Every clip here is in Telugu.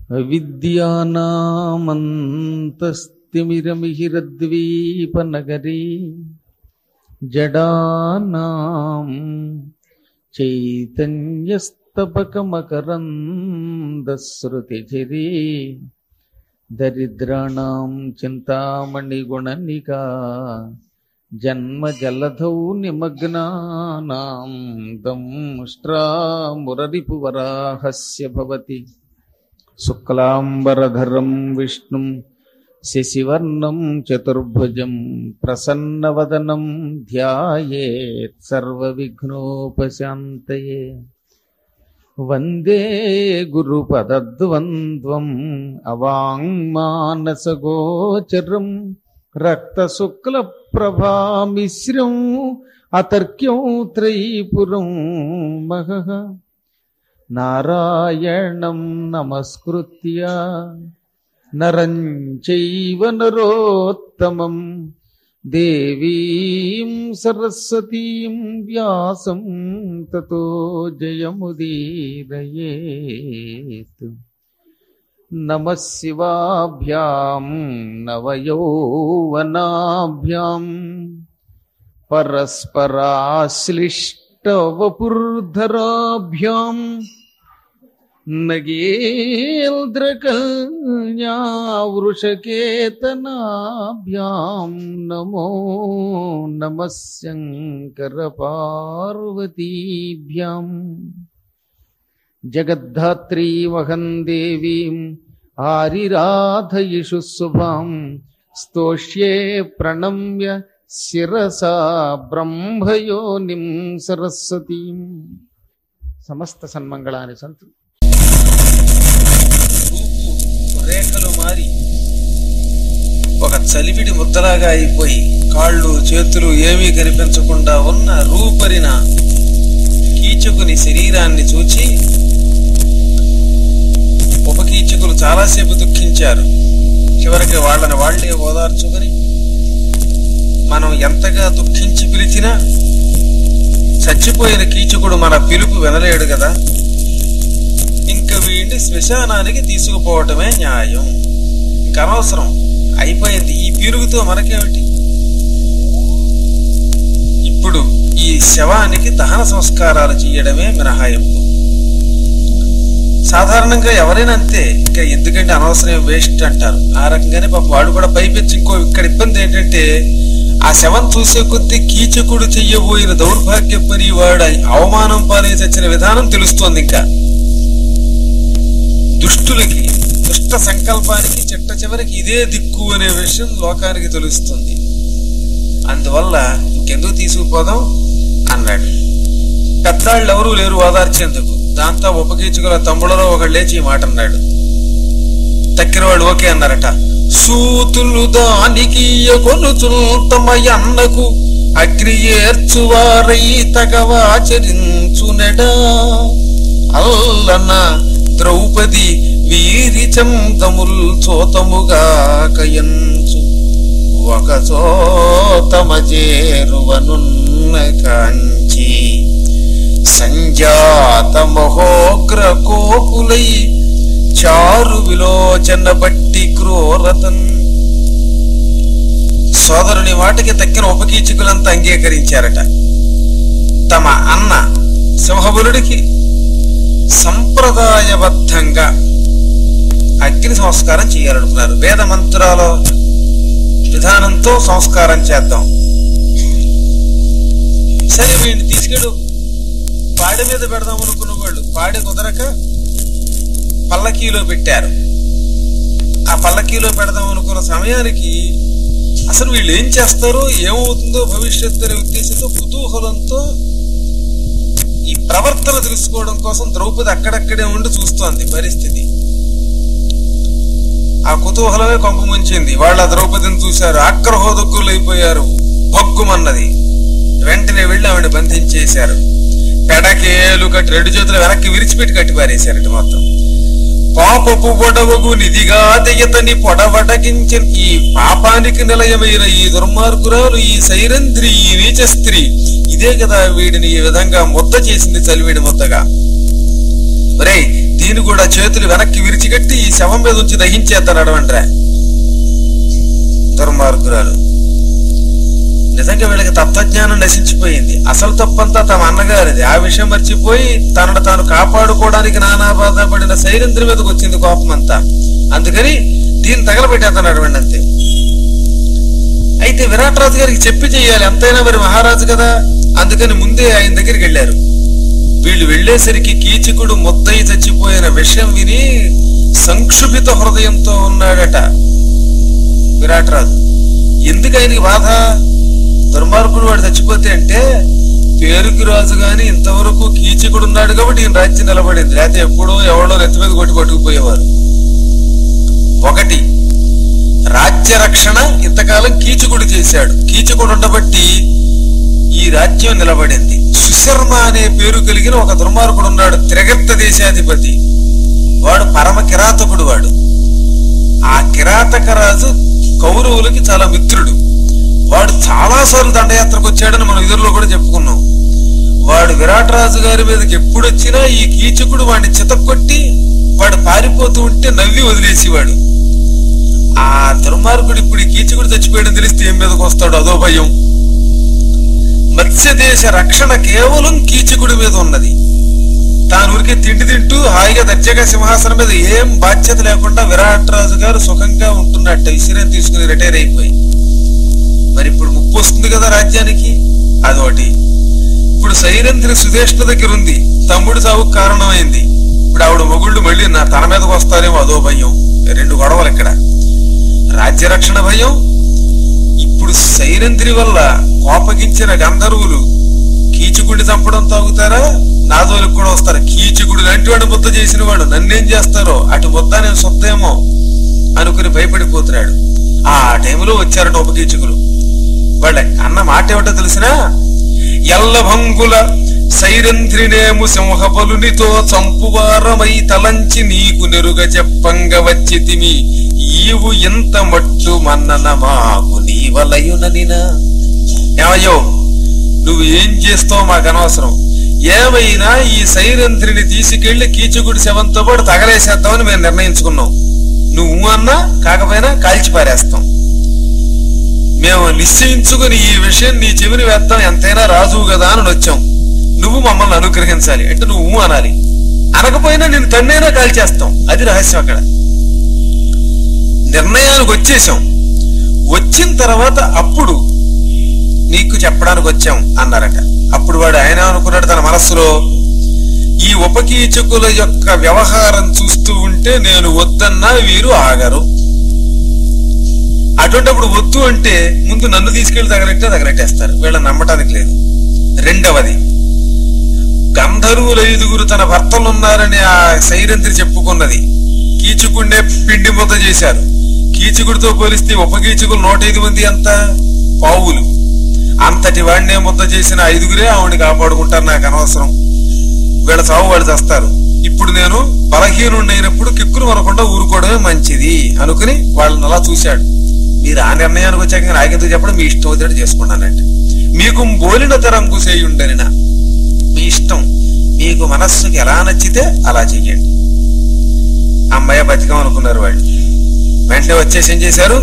విద్యానామంతస్తిమిరమిహిరద్వీపనగరీ జడానాం చైతన్యస్తపకమకరందశ్రుతిచిరీ దరిద్రాణం చింతామణిగుణనికా జన్మజలధౌ నిమగ్నానాం దంష్ట్రామురరిపువరాహస్య భవతి శుక్లాంబరధరం విష్ణుం శశివర్ణం చతుర్భుజం ప్రసన్నవదనం ధ్యాయేత్ సర్వవిఘ్నోపశాంతయే వందే గురుపదద్వంద్వం అవాంగ్మానసగోచరం రక్తశుక్లప్రభామిశ్రం అతర్క్యం త్రైపురం మహః నారాయణం నమస్కృత్య నరం చైవ నరోత్తమం దేవీం సరస్వతీం వ్యాసం తతో జయముదీరయేత్ నమ శివాభ్యాం నవయౌవనాభ్యాం పరస్పరాశ్లిష్టవపుర్ధరాభ్యాం నగేంద్రకల్యావృషకేతనాభ్యాం నమో నమ శంకరపార్వతీభ్యాం జగద్ధాత్రీమహం దేవీం ఆరిరాధయిషు శుభాం స్తోష్యే ప్రణమ్య శిరసా బ్రహ్మయోనిం సరస్వతీం సమస్త సన్మంగళాని సంతు రూపు రేఖలు మారి ఒక చలివిడి ముద్దలాగా అయిపోయి కాళ్ళు చేతులు ఏమీ కనిపించకుండా ఉన్న రూపరిన కీచకుని శరీరాన్ని చూచి ఉపకీచకులు చాలాసేపు దుఃఖించారు చివరికి వాళ్ళని వాళ్లే ఓదార్చుకొని మనం ఎంతగా దుఃఖించి పిలిచినా చచ్చిపోయిన కీచకుడు మన పిలుపు వినలేడు కదా ఇంకా వీడిని శ్మశానానికి తీసుకుపోవటమే న్యాయం ఇంక అనవసరం అయిపోయింది ఈ పీరుగుతో మనకేమిటి ఇప్పుడు ఈ శవానికి దహన సంస్కారాలు చేయడమే మినహాయింపు సాధారణంగా ఎవరైనా అంతే ఇంకా ఎందుకంటే అనవసరం వేస్ట్ అంటారు ఆ రకంగానే పాప వాడు కూడా పైపెచ్చి ఇంకో ఇక్కడ ఇబ్బంది ఏంటంటే ఆ శవం చూసే కొద్దీ కీచకుడు చెయ్యబోయిన దౌర్భాగ్య పని వాడు అవమానం పాలే చచ్చిన విధానం తెలుస్తోంది ఇంకా దుష్టులకి దుష్ట సంకల్పానికి చిట్ట చివరికి ఇదే దిక్కు అనే విషయం లోకానికి తెలుస్తుంది అందువల్ల ఇంకెందుకు తీసుకుపోదాం అన్నాడు పెద్దాళ్ళు ఎవరూ లేరు ఓదార్చేందుకు దాంతో ఉపకీచుకుల తమ్ముళ్ళలో ఒకడు లేచి ఈ మాట అన్నాడు తక్కిన వాళ్ళు ఓకే అన్నారట సూతులు దానికి కొనుచును తమ అన్నకు అగ్ని ఏర్చువారై తగవాచరించునెడా అల్లన ద్రౌపది వీరి చందముల్ చోతముగా కయంచు ఒక చోతమ చేరువనున్న కాంచి సంజాత మహోగ్ర కోకులై చారు విలోచన బట్టి క్రూరతన్ సోదరుని మాటకి తక్కిన ఉపకీచకులంతా అంగీకరించారట తమ అన్న సింహబలుడికి సంప్రదాయబద్ధంగా అగ్ని సంస్కారం చేయాలనుకున్నారు వేద మంత్రాల విధానంతో సంస్కారం చేద్దాం సరే వీడిని తీసుకెళ్ళు పాడె మీద పెడదాం అనుకున్న వాళ్ళు పాడె కుదరక పల్లకీలో పెట్టారు ఆ పల్లకీలో పెడదాం అనుకున్న సమయానికి అసలు వీళ్ళు ఏం చేస్తారో ఏమవుతుందో భవిష్యత్తు అనే ఉద్దేశంతో కుతూహలంతో ఈ ప్రవర్తన తెలుసుకోవడం కోసం ద్రౌపది అక్కడక్కడే ఉండి చూస్తోంది పరిస్థితి ఆ కుతూహలమే కొంప ముంచింది వాళ్ళ ద్రౌపదిని చూశారు ఆగ్రహోదక్కులైపోయారు భగ్గుమన్నది వెంటనే వెళ్ళి ఆవిడ బంధించేశారు పెడకేలు కట్టి రెండు చేతులు వెనక్కి విరిచిపెట్టి కట్టి పారేశారట మొత్తం పాపపు పొడవగు నిధిగా దెయ్యతని పొడవటకించిన ఈ పాపానికి నిలయమైన ఈ దుర్మార్గురాలు ఈ సైరంధ్రి ఈ నీచ స్త్రీ ఇదే కదా వీడిని ఈ విధంగా ముద్ద చేసింది చలివిడి ముద్దగా ఒరేయ్ దీన్ని కూడా చేతులు వెనక్కి విరిచికట్టి ఈ శవం మీద ఉంచి దహించేస్తాను అడవంట్రా దుర్మార్గురాలు నిజంగా వీళ్ళకి తత్వజ్ఞానం నశించిపోయింది అసలు తప్పంతా తమ అన్నగారిది ఆ విషయం మర్చిపోయి తనను తాను కాపాడుకోవడానికి నానా బాధపడిన శైలేంద్ర మీదకి వచ్చింది కోపం అంతా అందుకని దీన్ని తగలబెట్టేస్తున్నాడు వాడిని అంతే అయితే విరాట్ రాజు గారికి చెప్పి చెయ్యాలి ఎంతైనా మరి మహారాజు కదా అందుకని ముందే ఆయన దగ్గరికి వెళ్ళారు వీళ్ళు వెళ్ళేసరికి కీచకుడు ముద్దయి చచ్చిపోయిన విషయం విని సంక్షుభిత హృదయంతో ఉన్నాడట విరాట్ రాజు ఎందుకు ఆయనకి బాధ దుర్మార్గుడు వాడు చచ్చిపోతే అంటే పేరుకి రాజు గాని ఇంతవరకు కీచకుడు ఉన్నాడు కాబట్టి ఈయన రాజ్యం నిలబడింది లేకపోతే ఎప్పుడో ఎవడో నెత్తి మీద కొట్టి కొట్టుకుపోయేవారు ఒకటి రాజ్య రక్షణ ఇంతకాలం కీచకుడు చేశాడు కీచకుడు ఉండబట్టి ఈ రాజ్యం నిలబడింది సుశర్మ అనే పేరు కలిగిన ఒక దుర్మార్గుడు ఉన్నాడు త్రిగర్త దేశాధిపతి వాడు పరమ కిరాతకుడు వాడు ఆ కిరాతక రాజు కౌరవులకి చాలా మిత్రుడు వాడు చాలా సార్లు దండయాత్రకు వచ్చాడని మనం ఇదిలో కూడా చెప్పుకున్నాం వాడు విరాట్ రాజు గారి మీదకి ఎప్పుడు వచ్చినా ఈ కీచకుడు వాడిని చితక్కొట్టి వాడు పారిపోతూ ఉంటే నవ్వి వదిలేసేవాడు ఆ దుర్మార్గుడు ఇప్పుడు ఈ కీచకుడు చచ్చిపోయాడని తెలిస్తే ఏం మీదకి వస్తాడు అదో భయం మత్స్యదేశ రక్షణ కేవలం కీచకుడి మీద ఉన్నది తాను ఊరికే తిండి తింటూ హాయిగా దర్జాగా సింహాసనం మీద ఏం బాధ్యత లేకుండా విరాట్ రాజు గారు సుఖంగా ఉంటున్నట్టు విసిరం తీసుకుని రిటైర్ అయిపోయి మరి ఇప్పుడు ముప్పు వస్తుంది కదా రాజ్యానికి అదొకటి ఇప్పుడు సైరంధ్రి సుధేష్ణ దగ్గర ఉంది తమ్ముడు సావుకు కారణమైంది ఇప్పుడు ఆవిడ మొగుళ్ళు మళ్ళీ నా తన మీదకి వస్తారేమో అదో భయం రెండు గొడవలు ఇక్కడ రాజ్య రక్షణ భయం ఇప్పుడు సైరంధ్రి వల్ల కోపగించిన గంధర్వులు కీచుకుడిని చంపడం తాగుతారా నాదోలకు కూడా వస్తారు కీచుకుడు లాంటి వాడు ముద్ద చేసిన వాడు నన్నేం చేస్తారో అటు ముద్ద నేను సొత్తేమో అనుకుని భయపడిపోతున్నాడు ఆ టైంలో వచ్చారట ఉపకీచకులు వాళ్ళ అన్న మాట ఏమిటో తెలిసినా ఎల్లభంగుల సైరంధ్రినేము సింహబలునితో చంపువారమై తలంచి నీకు నెరుగ చెప్పంగ వచ్చితిమి ఈవు ఎంత మట్టు మన్నన మాకు నీవలయుననినా ఏమయ్యో నువ్వు ఏం చేస్తావు మాకు అనవసరం ఏమైనా ఈ సైరంధ్రిని తీసుకెళ్లి కీచకుడి శవంతో పాటు తగలేసేద్దామని మేము నిర్ణయించుకున్నాం నువ్వు అన్నా కాకపోయినా కాల్చి పారేస్తాం మేము నిశ్చయించుకుని ఈ విషయం నీ చెవిని వేద్దాం ఎంతైనా రాజువు కదా అని వచ్చాం నువ్వు మమ్మల్ని అనుగ్రహించాలి అంటే నువ్వు ఊ అనాలి అనకపోయినా నేను తన్నైనా కాల్చేస్తాం అది రహస్యం అక్కడ నిర్ణయానికి వచ్చేసాం వచ్చిన తర్వాత అప్పుడు నీకు చెప్పడానికి వచ్చాం అన్నారట అప్పుడు వాడు ఆయన అనుకున్నాడు తన మనస్సులో ఈ ఉపకీచకుల యొక్క వ్యవహారం చూస్తూ ఉంటే నేను వద్దన్నా వీరు ఆగరు అటువంటిప్పుడు వద్దు అంటే ముందు నన్ను తీసుకెళ్లి తగలెట్టే తగలెట్టేస్తారు వీళ్ళని నమ్మటానికి లేదు రెండవది గంధర్వుల ఐదుగురు తన భర్తలు ఉన్నారని ఆ సైరంత్రి చెప్పుకున్నది కీచుకుండే పిండి ముద్ద చేశారు కీచుకుడితో పోలిస్తే ఉపకీచుకులు నూట ఐదు మంది అంత పావులు అంతటి వాడినే ముద్ద చేసిన ఐదుగురే ఆవిడని కాపాడుకుంటారు నాకు అనవసరం వీళ్ళ చావు వాళ్ళు చేస్తారు ఇప్పుడు నేను బలహీనుడైనప్పుడు కిక్కులు మనకుండా ఊరుకోవడమే మంచిది అనుకుని వాళ్ళని అలా చూశాడు మీరు ఆ నిర్ణయానికి వచ్చాక నాకెందుకు చెప్పడం మీ ఇష్టం వచ్చినట్టు చేసుకున్నానంటే మీకు బోలిన తరంకు చేయుండనినా మీ ఇష్టం మీకు మనస్సుకి ఎలా నచ్చితే అలా చెయ్యండి అమ్మాయి బతికం అనుకున్నారు వాళ్ళు వెంటనే వచ్చేసి ఏం చేశారు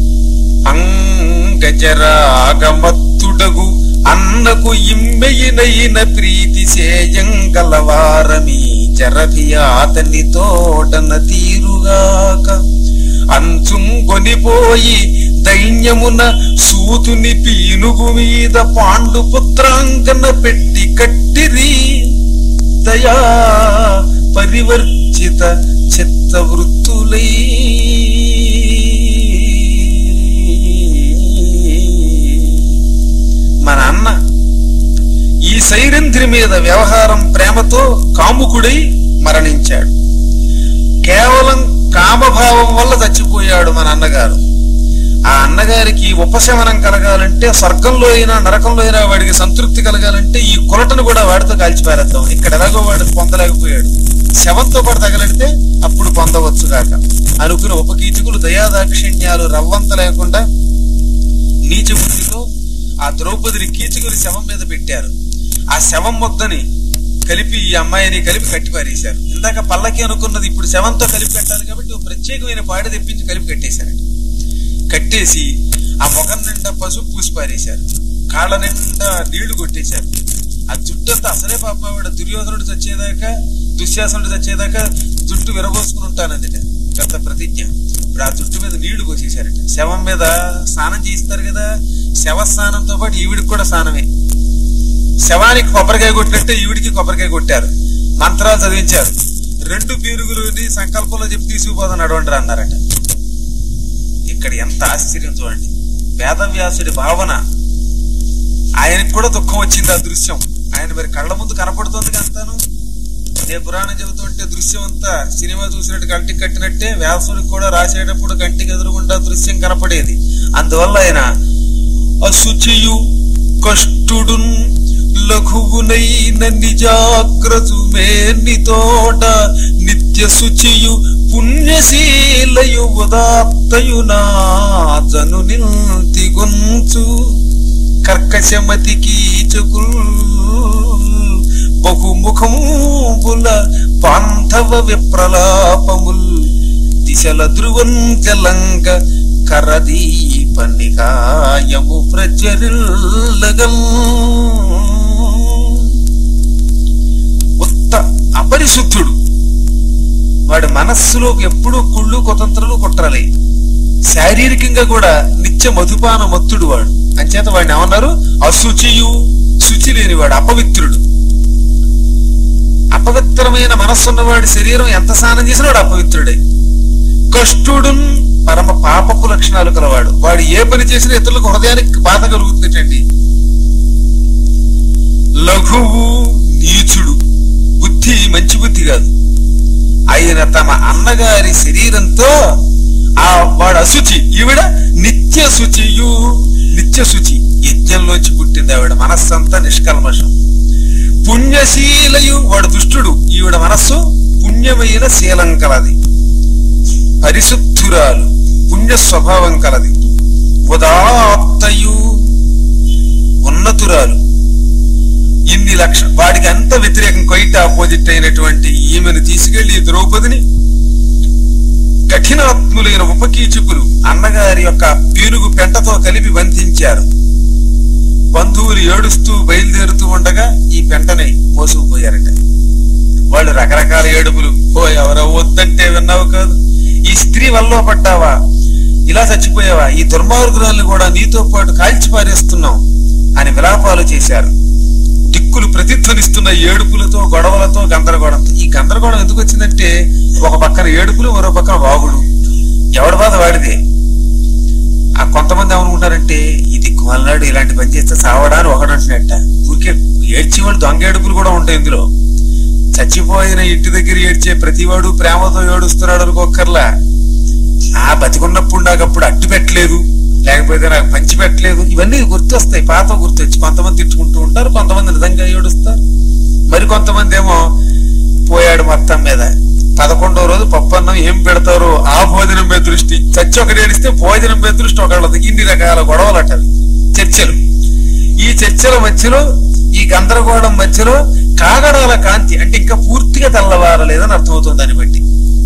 అంగజరాగమత్తుడగు అన్నకు ఇమ్మెయినైన ప్రీతి సేయంగలవారమీ జరభియాతని తోటన తీరుగాక అంచుం కొనిపోయి దైన్యమున సూతుని పీనుగు మీద పాండు పుత్రాంగన పెట్టి కట్టిరి దయా పరివర్జిత చిత్తవృత్తులై మన అన్న ఈ సైరంధ్రి మీద వ్యవహారం ప్రేమతో కాముకుడై మరణించాడు కేవలం కామభావం వల్ల చచ్చిపోయాడు మన అన్నగారు ఆ అన్నగారికి ఉపశమనం కలగాలంటే స్వర్గంలో అయినా నరకంలో అయినా వాడికి సంతృప్తి కలగాలంటే ఈ కొలటను కూడా వాడితో కాల్చిపారేద్దాం ఇక్కడ ఎలాగో వాడు పొందలేకపోయాడు శవంతో పాటు తగలడితే అప్పుడు పొందవచ్చు కాక అనుకుని ఉపకీచకులు దయాదాక్షిణ్యాలు రవ్వంత లేకుండా నీచ బుద్ధితో ఆ ద్రౌపదిని కీచకుని శవం మీద పెట్టారు ఆ శవం మొద్దని కలిపి ఈ అమ్మాయిని కలిపి కట్టి పారేశారు ఇందాక పల్లకి అనుకున్నది ఇప్పుడు శవంతో కలిపి కట్టాలి కాబట్టి ఓ ప్రత్యేకమైన పాడి తెప్పించి కలిపి కట్టేశారండి కట్టేసి ఆ ముఖం నిండా పసుపు పూసి పారేశారు కాళ్ళ నిండా నీళ్లు కొట్టేశారు ఆ జుట్టు అంతా అసలే పాప ఆవిడ దుర్యోధనుడు చచ్చేదాకా దుశ్శాసనుడు చచ్చేదాకా జుట్టు విరబోసుకుని ఉంటానందిట పెద్ద ప్రతిజ్ఞ ఇప్పుడు ఆ జుట్టు మీద నీళ్లు పోసేశారట శవం మీద స్నానం చేయిస్తారు కదా శవ స్నానంతో పాటు ఈవిడికి కూడా స్నానమే శవానికి కొబ్బరికాయ కొట్టినట్టే ఈవిడికి కొబ్బరికాయ కొట్టారు మంత్రాలు చదివించారు రెండు పీరుగులని సంకల్పంలో చెప్పి తీసుకుపోదాం నడవండి అన్నారట ఇక్కడ ఎంత ఆశ్చర్యం చూడండి వేదవ్యాసుడి భావన ఆయనకు కూడా దుఃఖం వచ్చింది ఆ దృశ్యం ఆయన మరి కళ్ళ ముందు కనపడుతుంది అంతాను అదే పురాణం చెబుతుంటే దృశ్యం అంతా సినిమా చూసినట్టు కంటికి కట్టినట్టే వ్యాసుడికి కూడా రాసేటప్పుడు కంటికి ఎదురుగుండా దృశ్యం కనపడేది అందువల్ల ఆయన అశుచియు కష్టుడున్ లఘువునైన నిజాగ్రతు మేని తోట నిత్య శుచియు పుణ్యశీలయు ఉదాత్తయు నాజను నిల్తి గొంచు కర్కశమతి కీచకుల్ బహుముఖముల పాంధవ విప్రలాపముల్ దిశల ధ్రువం తెలంగ కరదీప నికాయము ప్రజ్వరిల్లగం ఉత్త అపరిశుద్ధుడు వాడి మనస్సులోకి ఎప్పుడూ కుళ్ళు కుతంత్రలు కుట్రాలి శారీరకంగా కూడా నిత్య మధుపాన మత్తుడు వాడు అంచేత వాడిని ఏమన్నారు అశుచియు శుచి లేనివాడు అపవిత్రుడు అపవిత్రమైన మనస్సున్నవాడి శరీరం ఎంత స్నానం చేసినా వాడు అపవిత్రుడే కష్టుడున్ పరమ పాపపు లక్షణాలు కలవాడు వాడు ఏ పని చేసినా ఇతరులకు హృదయానికి బాధ కలుగుతుందటండి లఘువు నీచుడు బుద్ధి మంచి బుద్ధి కాదు ఆయన తమ అన్నగారి శరీరంతో ఆ వాడు అశుచి ఈవిడ నిత్య శుచియు నిత్య శుచి యజ్ఞంలోంచి పుట్టింది ఆవిడ మనస్సంతా నిష్కల్మషం పుణ్యశీలయు వాడు దుష్టుడు ఈవిడ మనస్సు పుణ్యమైన శీలం కలది పరిశుద్ధురాలు పుణ్య స్వభావం కలది ఉదాత్తయు ఉన్నతురాలు ఇన్ని లక్ష వాడికి అంత వ్యతిరేకం కొయిట ఆపోజిట్ అయినటువంటి ఈమెను తీసుకెళ్లి ద్రౌపదిని కఠినాత్ములైన ఉపకీచకులు అన్నగారి యొక్క పీనుగు పెంటతో కలిపి బంధించారు బంధువులు ఏడుస్తూ బయలుదేరుతూ ఉండగా ఈ పెంటని మోసుకుపోయారట వాళ్ళు రకరకాల ఏడుపులు ఓ ఎవరో వద్దంటే విన్నావు కాదు ఈ స్త్రీ వల్ల పడ్డావా ఇలా చచ్చిపోయావా ఈ దుర్మార్గురాల్ని కూడా నీతో పాటు కాల్చి పారేస్తున్నాం అని విలాపాలు చేశారు దిక్కులు ప్రతిధ్వనిస్తున్న ఏడుపులతో గొడవలతో గందరగోళంతో ఈ గందరగోళం ఎందుకు వచ్చిందంటే ఒక పక్కన ఏడుపులు మరో పక్కన వాగుడు ఎవడి బాధ వాడిదే ఆ కొంతమంది ఏమనుకుంటారంటే ఈ దిక్కు వల్లనాడు ఇలాంటి పని చేస్తే సావడా అని ఒకడు అంటున్నట్ట ఊరికే ఏడ్చి వాళ్ళు దొంగ ఏడుపులు కూడా ఉంటాయి ఇందులో చచ్చిపోయిన ఇంటి దగ్గర ఏడ్చే ప్రతివాడు ప్రేమతో ఏడుస్తున్నాడు అనుకోకర్లా ఆ బతికున్నప్పుడు నాకు అప్పుడు అట్టు పెట్టలేదు లేకపోతే నాకు పంచి పెట్టలేదు ఇవన్నీ గుర్తొస్తాయి పాత గుర్తొచ్చి కొంతమంది తిట్టుకుంటూ ఉంటారు కొంతమంది నిజంగా ఏడుస్తారు మరి కొంతమంది ఏమో పోయాడు మొత్తం మీద పదకొండో రోజు పప్పన్నం ఏం పెడతారో ఆ భోజనం మీద దృష్టి చచ్చి ఒకటి ఏడిస్తే భోజనం మీద దృష్టి ఒకళ్ళది ఇన్ని రకాల గొడవలు అట్టవి చర్చలు ఈ చర్చల మధ్యలో ఈ గందరగోళం మధ్యలో కాగడాల కాంతి అంటే ఇంకా పూర్తిగా తెల్లవారలేదని అర్థమవుతుంది దాన్ని బట్టి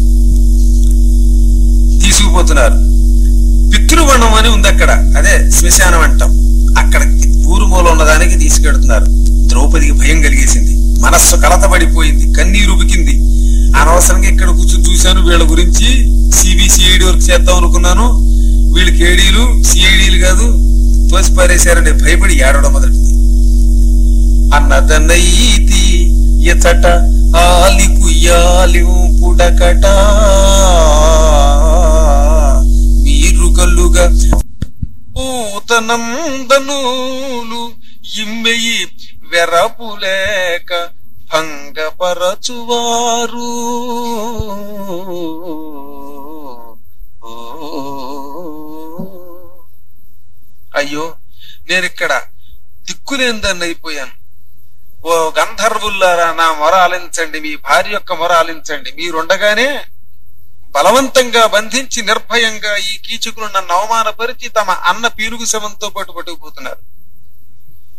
తీసుకుపోతున్నారు పితృవణం అని ఉంది అక్కడ అదే శ్మశానం అంటాం అక్కడ ఊరుమూల ఉన్నదానికి తీసుకెడుతున్నారు ద్రౌపదికి భయం కలిగేసింది మనస్సు కలతబడిపోయింది కన్నీరు ఉబికింది అనవసరంగా ఇక్కడ కూర్చొని చూశాను వీళ్ళ గురించి సిబిసిఐడి వర్క్ చేద్దాం అనుకున్నాను వీళ్ళు కేడీలు సిఐడీలు కాదు తోసి పారేశారని భయపడి ఏడవడం మొదటిది అన్నదన్నైతి ఎతట ఆలి కుయ్యాలి పుడకట మీరు కల్లుగా పూతనందనూలు ఇమ్మెయి వెరపులేక భంగపరచువారు అయ్యో నేను ఇక్కడ దిక్కులేందని అయిపోయాను ఓ గంధర్వుల్లారా నా మొర ఆలించండి మీ భార్య యొక్క మొర ఆలించండి మీరుండగానే బలవంతంగా బంధించి నిర్భయంగా ఈ కీచుకులు నన్ను అవమానపరిచి తమ అన్న పీనుగు శవంతో పాటు పట్టుకుపోతున్నారు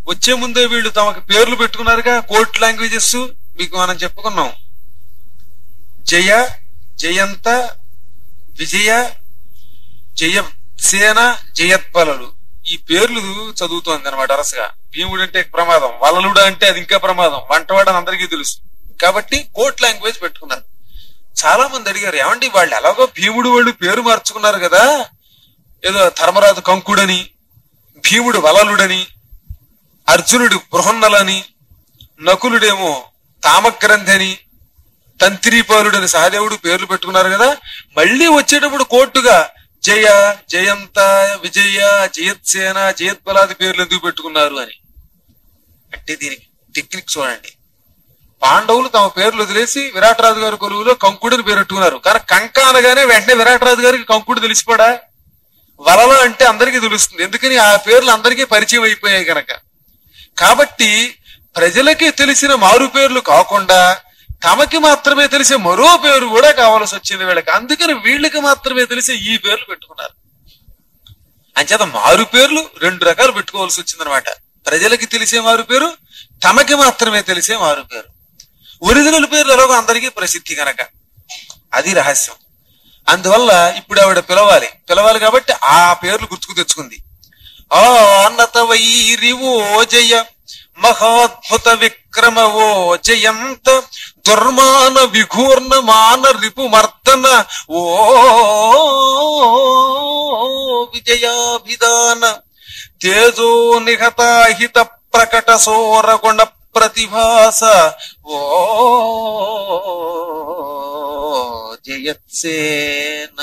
వచ్చే ముందే వీళ్ళు తమకు పేర్లు పెట్టుకున్నారుగా కోర్ట్ లాంగ్వేజెస్ మీకు మనం చెప్పుకున్నాం జయ జయంత విజయ జయ సేన జయత్పలలు ఈ పేర్లు చదువుతోంది అనమాట వరసగా భీముడు అంటే ప్రమాదం వలలుడు అంటే అది ఇంకా ప్రమాదం వంటవాడు అని అందరికీ తెలుసు కాబట్టి కోర్ట్ లాంగ్వేజ్ పెట్టుకున్నారు చాలా మంది అడిగారు ఏమండి వాళ్ళు ఎలాగో భీముడు వాళ్ళు పేరు మార్చుకున్నారు కదా ఏదో ధర్మరాజు కంకుడని భీముడు వలలుడని అర్జునుడు బృహన్నలని నకులుడేమో తామగ్రంథి అని తంత్రిపాలుడని సహదేవుడు పేర్లు పెట్టుకున్నారు కదా మళ్ళీ వచ్చేటప్పుడు కోర్టుగా జయ జయంత విజయ జయత్సేన జయత్బలాది పేర్లు ఎందుకు పెట్టుకున్నారు అని అంటే దీనికి టెక్నిక్ చూడండి పాండవులు తమ పేర్లు వదిలేసి విరాటరాజు గారి కొలువులో కంకుడిని పేరు పెట్టుకున్నారు కానీ కంక అనగానే వెంటనే విరాటరాజు గారికి కంకుడు తెలిసిపోడా వలలో అంటే అందరికీ తెలుస్తుంది ఎందుకని ఆ పేర్లు అందరికీ పరిచయం అయిపోయాయి కనుక కాబట్టి ప్రజలకి తెలిసిన మారు పేర్లు కాకుండా తమకి మాత్రమే తెలిసే మరో పేరు కూడా కావాల్సి వచ్చింది వీళ్ళకి అందుకని వీళ్ళకి మాత్రమే తెలిసే ఈ పేర్లు పెట్టుకున్నారు అంచేత మారు పేర్లు రెండు రకాలు పెట్టుకోవాల్సి వచ్చిందనమాట ప్రజలకి తెలిసే మారు పేరు తమకి మాత్రమే తెలిసే మారు పేరు ఒరిజినల్ పేర్లు ఎలాగో అందరికీ ప్రసిద్ధి కనుక అది రహస్యం అందువల్ల ఇప్పుడు ఆవిడ పిలవాలి పిలవాలి కాబట్టి ఆ పేర్లు గుర్తుకు తెచ్చుకుంది ఆ అన్నత వైరివో జయ మహాద్భుత విక్రమ ఓ జయంత దుర్మాన విఘూర్ణ మాన రిపు మర్దన ఓ విజయాభిదాన తేజో నిహతాహిత ప్రకట సోరగుణ ప్రతిభాస ఓ జయత్సేన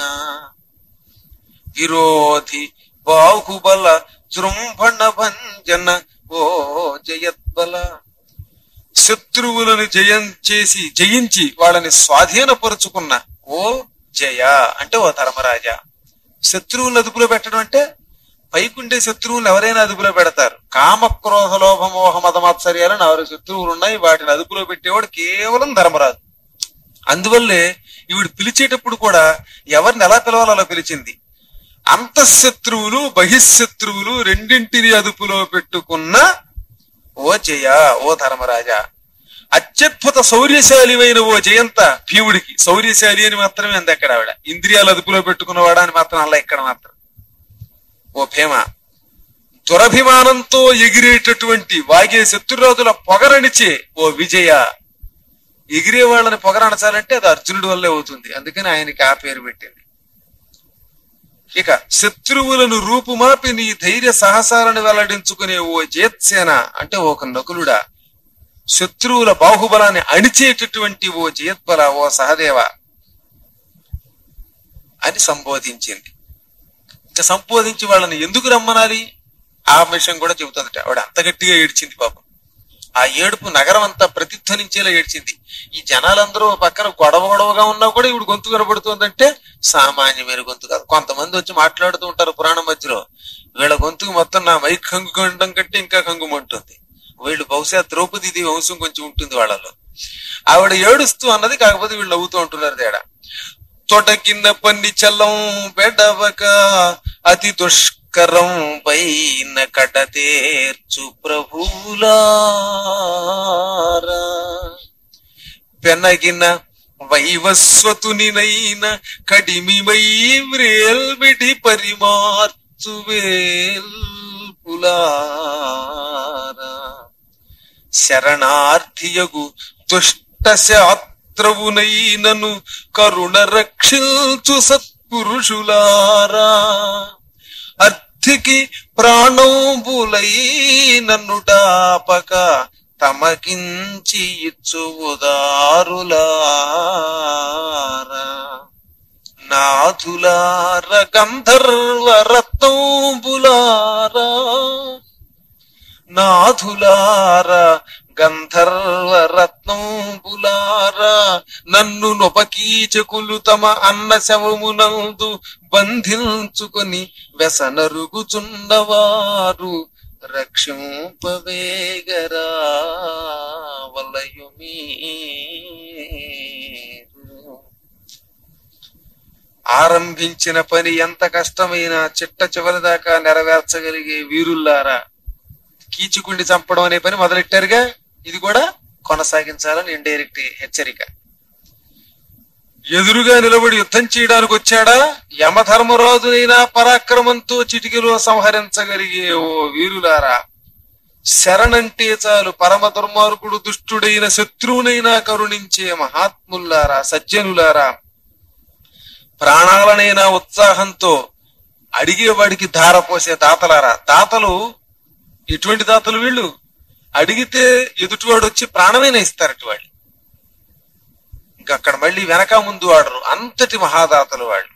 విరోధి బాహుబల జృంభణ భంజన ఓ జయత్బల శత్రువులను జయం చేసి జయించి వాళ్ళని స్వాధీనపరుచుకున్న ఓ జయ అంటే ఓ ధర్మరాజా శత్రువులను అదుపులో పెట్టడం అంటే పైకుండే శత్రువులను ఎవరైనా అదుపులో పెడతారు కామ క్రోధ లోభ మోహ మతమాత్సర్యాలు నాలుగు శత్రువులు ఉన్నాయి వాటిని అదుపులో పెట్టేవాడు కేవలం ధర్మరాజు అందువల్లే ఈవిడ పిలిచేటప్పుడు కూడా ఎవరిని ఎలా పిలవాలో అలా పిలిచింది అంతఃశత్రువులు బహిశత్రువులు రెండింటిని అదుపులో పెట్టుకున్న ఓ జయ ఓ ధర్మరాజా అత్యద్భుత శౌర్యశాలివైన ఓ జయంత భీముడికి శౌర్యశాలి అని మాత్రమే అంది అక్కడ ఆవిడ ఇంద్రియాలు అదుపులో పెట్టుకున్నవాడా అని మాత్రం అలా ఇక్కడ మాత్రం ఓ భీమ దురభిమానంతో ఎగిరేటటువంటి వాగే శత్రురాజుల పొగరనిచే ఓ విజయ ఎగిరే వాళ్ళని పొగరనచాలంటే అది అర్జునుడి వల్లే అవుతుంది అందుకని ఆయనకి ఆ పేరు పెట్టింది ఇక శత్రువులను రూపుమాపి నీ ధైర్య సాహసాలను వెల్లడించుకునే ఓ జయత్సేన అంటే ఒక నకులుడా శత్రువుల బాహుబలాన్ని అణిచేటటువంటి ఓ జయత్బల ఓ సహదేవ అని సంబోధించింది ఇంకా సంబోధించి వాళ్ళని ఎందుకు రమ్మనాలి ఆ విషయం కూడా చెబుతుందట ఆవిడ అంత గట్టిగా ఏడ్చింది పాపం ఆ ఏడుపు నగరం అంతా ప్రతిధ్వనించేలా ఏడ్చింది ఈ జనాలందరూ పక్కన గొడవ గొడవగా ఉన్నా కూడా ఇప్పుడు గొంతు కనబడుతుందంటే సామాన్యమైన గొంతు కాదు కొంతమంది వచ్చి మాట్లాడుతూ ఉంటారు పురాణం మధ్యలో వీళ్ళ గొంతుకు మొత్తం నా మైక్ కంగు కండం కంటే ఇంకా కంగుమంటుంది వీళ్ళు బహుశా ద్రౌపది వంశం కొంచెం ఉంటుంది వాళ్ళలో ఆవిడ ఏడుస్తూ అన్నది కాకపోతే వీళ్ళు నవ్వుతూ ఉంటున్నారు తేడా తోట కింద పన్ని చల్లం పెడవక అతి దుష్కరం పైన కడతేర్చు ప్రభులారా పెనగిన వైవస్వతునినైన కడిమిమై వ్రేల్మిటి పరిమార్చు వేల్పులారా శరణార్థియగు దుష్ట శాత్రవునైనను కరుణ రక్షిల్చు సత్పురుషులారా అర్థికి ప్రాణంబులై నన్ను డాపక తమకించి ఇచ్చు ఉదారులారా నాథులార గంధర్వ రత్నంబులారా నాథులార గంధర్వ రత్నంబులారా నన్ను నొపకీచకులు తమ అన్న శవమునందు బంధించుకొని వ్యసనరుగుచున్నవారు రక్షింపవేగరా వలయుమీ ఆరంభించిన పని ఎంత కష్టమైనా చిట్ట చివరి దాకా నెరవేర్చగలిగే వీరుల్లారా కీచుకుని చంపడం అనే పని మొదలెట్టారుగా ఇది కూడా కొనసాగించాలని ఇండైరెక్ట్ హెచ్చరిక ఎదురుగా నిలబడి యుద్ధం చేయడానికి వచ్చాడా యమధర్మరాజు అయినా పరాక్రమంతో చిటికలో సంహరించగలిగే ఓ వీరులారా శరణంటే చాలు పరమ దుర్మార్గుడు దుష్టుడైన శత్రువునైనా కరుణించే మహాత్ములారా సజ్జనులారా ప్రాణాలనైనా ఉత్సాహంతో అడిగేవాడికి ధార పోసే దాతలారా దాతలు ఎటువంటి దాతలు వీళ్ళు అడిగితే ఎదుటివాడు వచ్చి ప్రాణమైనా ఇస్తారట వాళ్ళు ఇంకా అక్కడ మళ్ళీ వెనక ముందు వాడరు అంతటి మహాదాతలు వాళ్ళు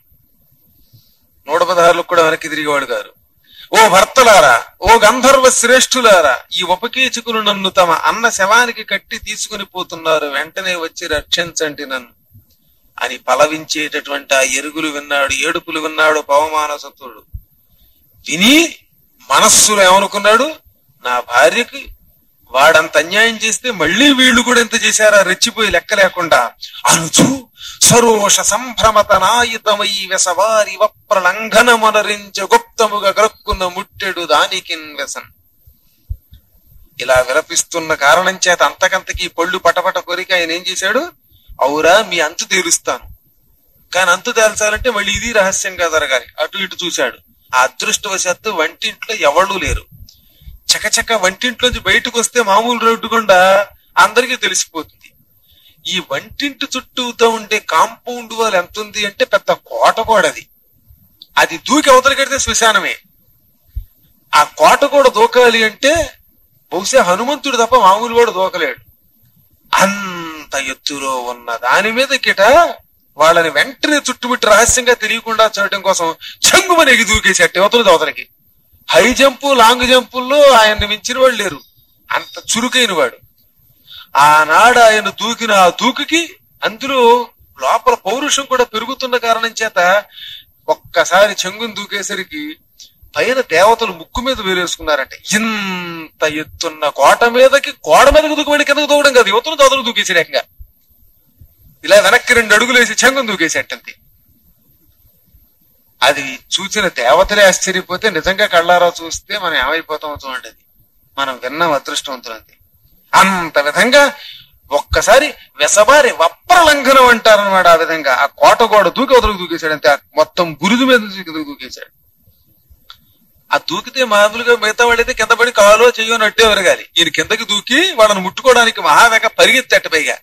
నూట పదహారులకు కూడా వెనక్కి తిరిగేవాడు గారు ఓ భర్తలారా ఓ గంధర్వ శ్రేష్ఠులారా ఈ ఉపకీచకులు నన్ను తమ అన్న శవానికి కట్టి తీసుకుని పోతున్నారు వెంటనే వచ్చి రక్షించండి నన్ను అని పలవించేటటువంటి ఆ ఎరుగులు విన్నాడు ఏడుపులు విన్నాడు పవమాన సత్తుడు విని మనస్సులో ఏమనుకున్నాడు నా భార్యకి వాడంత అన్యాయం చేస్తే మళ్ళీ వీళ్ళు కూడా ఎంత చేశారా రెచ్చిపోయి లెక్క లేకుండా అనుచు సరోష సంభ్రమత నాయుతమై వెసవారి వప్రలంఘన మనరించ గుప్తముగా గ్రక్కున్న ముట్టెడు దానికిన్ వ్యసన్ ఇలా విలపిస్తున్న కారణం చేత అంతకంతకి పళ్ళు పటపట కొరికి ఆయన ఏం చేశాడు అవురా మీ అంతు తీరుస్తాను కానీ అంతు తేల్చాలంటే మళ్ళీ ఇది రహస్యంగా జరగాలి అటు ఇటు చూశాడు ఆ అదృష్టవశాత్తు వంటింట్లో ఎవళ్ళు లేరు చకచక వంటింట్లోంచి బయటకు వస్తే మామూలు రోడ్డు గుండా అందరికీ తెలిసిపోతుంది ఈ వంటింటి చుట్టూతో ఉండే కాంపౌండ్ వాళ్ళు ఎంత ఉంది అంటే పెద్ద కోట కూడా అది అది దూకి అవతలి కడితే శ్మశానమే ఆ కోట కూడా దూకాలి అంటే బహుశా హనుమంతుడు తప్ప మామూలు వాడు దూకలేడు అంత ఎత్తులో ఉన్న దాని మీద కిట వాళ్ళని వెంటనే చుట్టుముట్టి రహస్యంగా తెలియకుండా చేయడం కోసం చెంగుమని ఎగి దూకేసేట యువతలు అవతలకి హై జంపు లాంగ్ జంపుల్లో ఆయన్ని మించిన వాళ్ళు లేరు అంత చురుకైన వాడు ఆనాడు ఆయన దూకిన ఆ దూకికి అందులో లోపల పౌరుషం కూడా పెరుగుతున్న కారణం చేత ఒక్కసారి చెంగుని దూకేసరికి పైన దేవతలు ముక్కు మీద వేరేసుకున్నారంట ఇంత ఎత్తున్న కోట మీదకి కోడ మీదకి దూకమని కిందకు దూకడం కాదు యువతలు దోతలు దూకేసాడు ఏకంగా ఇలా వెనక్కి రెండు అడుగులు వేసి చెంగుని దూకేసేటంతే అది చూసిన దేవతలే ఆశ్చర్యపోతే నిజంగా కళ్ళారా చూస్తే మనం ఏమైపోతామో చూడండి అది మనం విన్నాం అదృష్టవంతులు అంతే అంత విధంగా ఒక్కసారి వెసబారి వప్ర లంఘనం అంటారనమాట ఆ విధంగా ఆ కోట గోడ దూకి అవతలకు దూకేశాడు అంతే ఆ మొత్తం గురుదు మీద దూకి దూకేశాడు ఆ దూకితే మామూలుగా మిగతా వాడైతే కింద పడి కాలో చెయ్యో నట్టే విరగాలి ఈయన కిందకి దూకి వాళ్ళని ముట్టుకోవడానికి మహావేగ పరిగెత్తట పైగా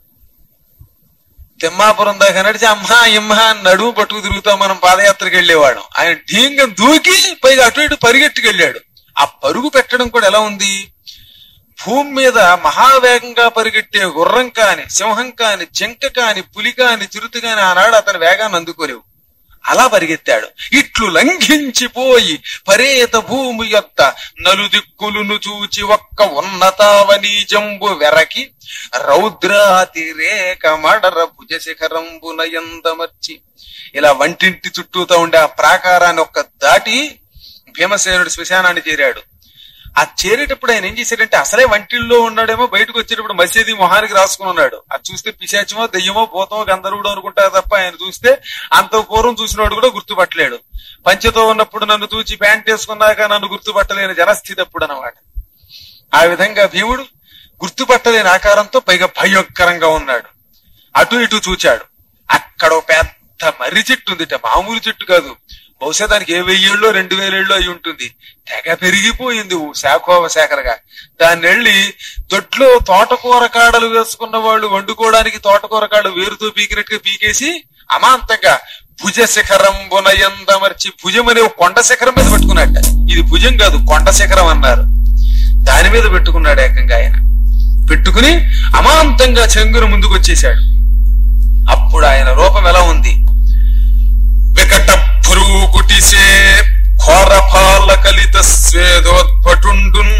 తిమ్మాపురం దాకా నడిచి అమ్మా ఇమ్మా అని నడుము పట్టుకు తిరుగుతాం మనం పాదయాత్రకు వెళ్ళేవాడు ఆయన ఢీంగం దూకి పైగా అటు ఇటు పరిగెట్టుకెళ్ళాడు ఆ పరుగు పెట్టడం కూడా ఎలా ఉంది భూమి మీద మహావేగంగా పరిగెట్టే గుర్రం కాని సింహం కాని జింక కాని పులి కాని చిరుత కాని ఆనాడు అతని వేగాన్ని అందుకోలేవు అలా పరిగెత్తాడు ఇట్లు లంఘించిపోయి పరేత భూమి యొక్క నలుదిక్కులును చూచి ఒక్క ఉన్నతావని జంబు వెరకి రౌద్రాతిరేక మడర భుజ శిఖరంబున ఎందమర్చి ఇలా వంటింటి చుట్టూతో ఉండే ఆ ప్రాకారాన్ని ఒక్క దాటి భీమసేనుడు శ్మశానాన్ని చేరాడు ఆ చేరేటప్పుడు ఆయన ఏం చేశాడంటే అసలే వంటిల్లో ఉన్నాడేమో బయటకు వచ్చేటప్పుడు మసీది మొహానికి రాసుకుని ఉన్నాడు అది చూస్తే పిశాచమో దెయ్యమో భూతమో గంధర్వుడు అనుకుంటారు తప్ప ఆయన చూస్తే అంత పూర్వం చూసినవాడు కూడా గుర్తుపట్టలేడు పంచతో ఉన్నప్పుడు నన్ను చూచి ప్యాంట్ వేసుకున్నాక నన్ను గుర్తుపట్టలేని జనస్థితి అప్పుడు అనమాట ఆ విధంగా భీముడు గుర్తుపట్టలేని ఆకారంతో పైగా భయంకరంగా ఉన్నాడు అటు ఇటు చూచాడు అక్కడ ఓ పెద్ద మర్రి చెట్టు ఉందిట మామూలు చెట్టు కాదు బహుశా దానికి ఏ వెయ్యేళ్ళో రెండు వేలేళ్ళో అయి ఉంటుంది తెగ పెరిగిపోయింది ఓ శాఖోవ శాఖరగా దాన్ని వెళ్ళి దొడ్లో తోటకూర కాడలు వేసుకున్న వాళ్ళు వండుకోవడానికి తోటకూర కాడలు వేరుతో పీకినట్టుగా పీకేసి అమాంతంగా భుజ శిఖరం బునయందమర్చి భుజం అనే ఒక కొండ శిఖరం మీద పెట్టుకున్నట్ట ఇది భుజం కాదు కొండ శిఖరం అన్నారు దాని మీద పెట్టుకున్నాడు ఏకంగా ఆయన పెట్టుకుని అమాంతంగా చెంగును ముందుకు వచ్చేశాడు అప్పుడు ఆయన రూపం ఎలా ఉంది వికట భ్రూకుటిసే ఘోరపాల కలిత స్వేదోత్పటుండున్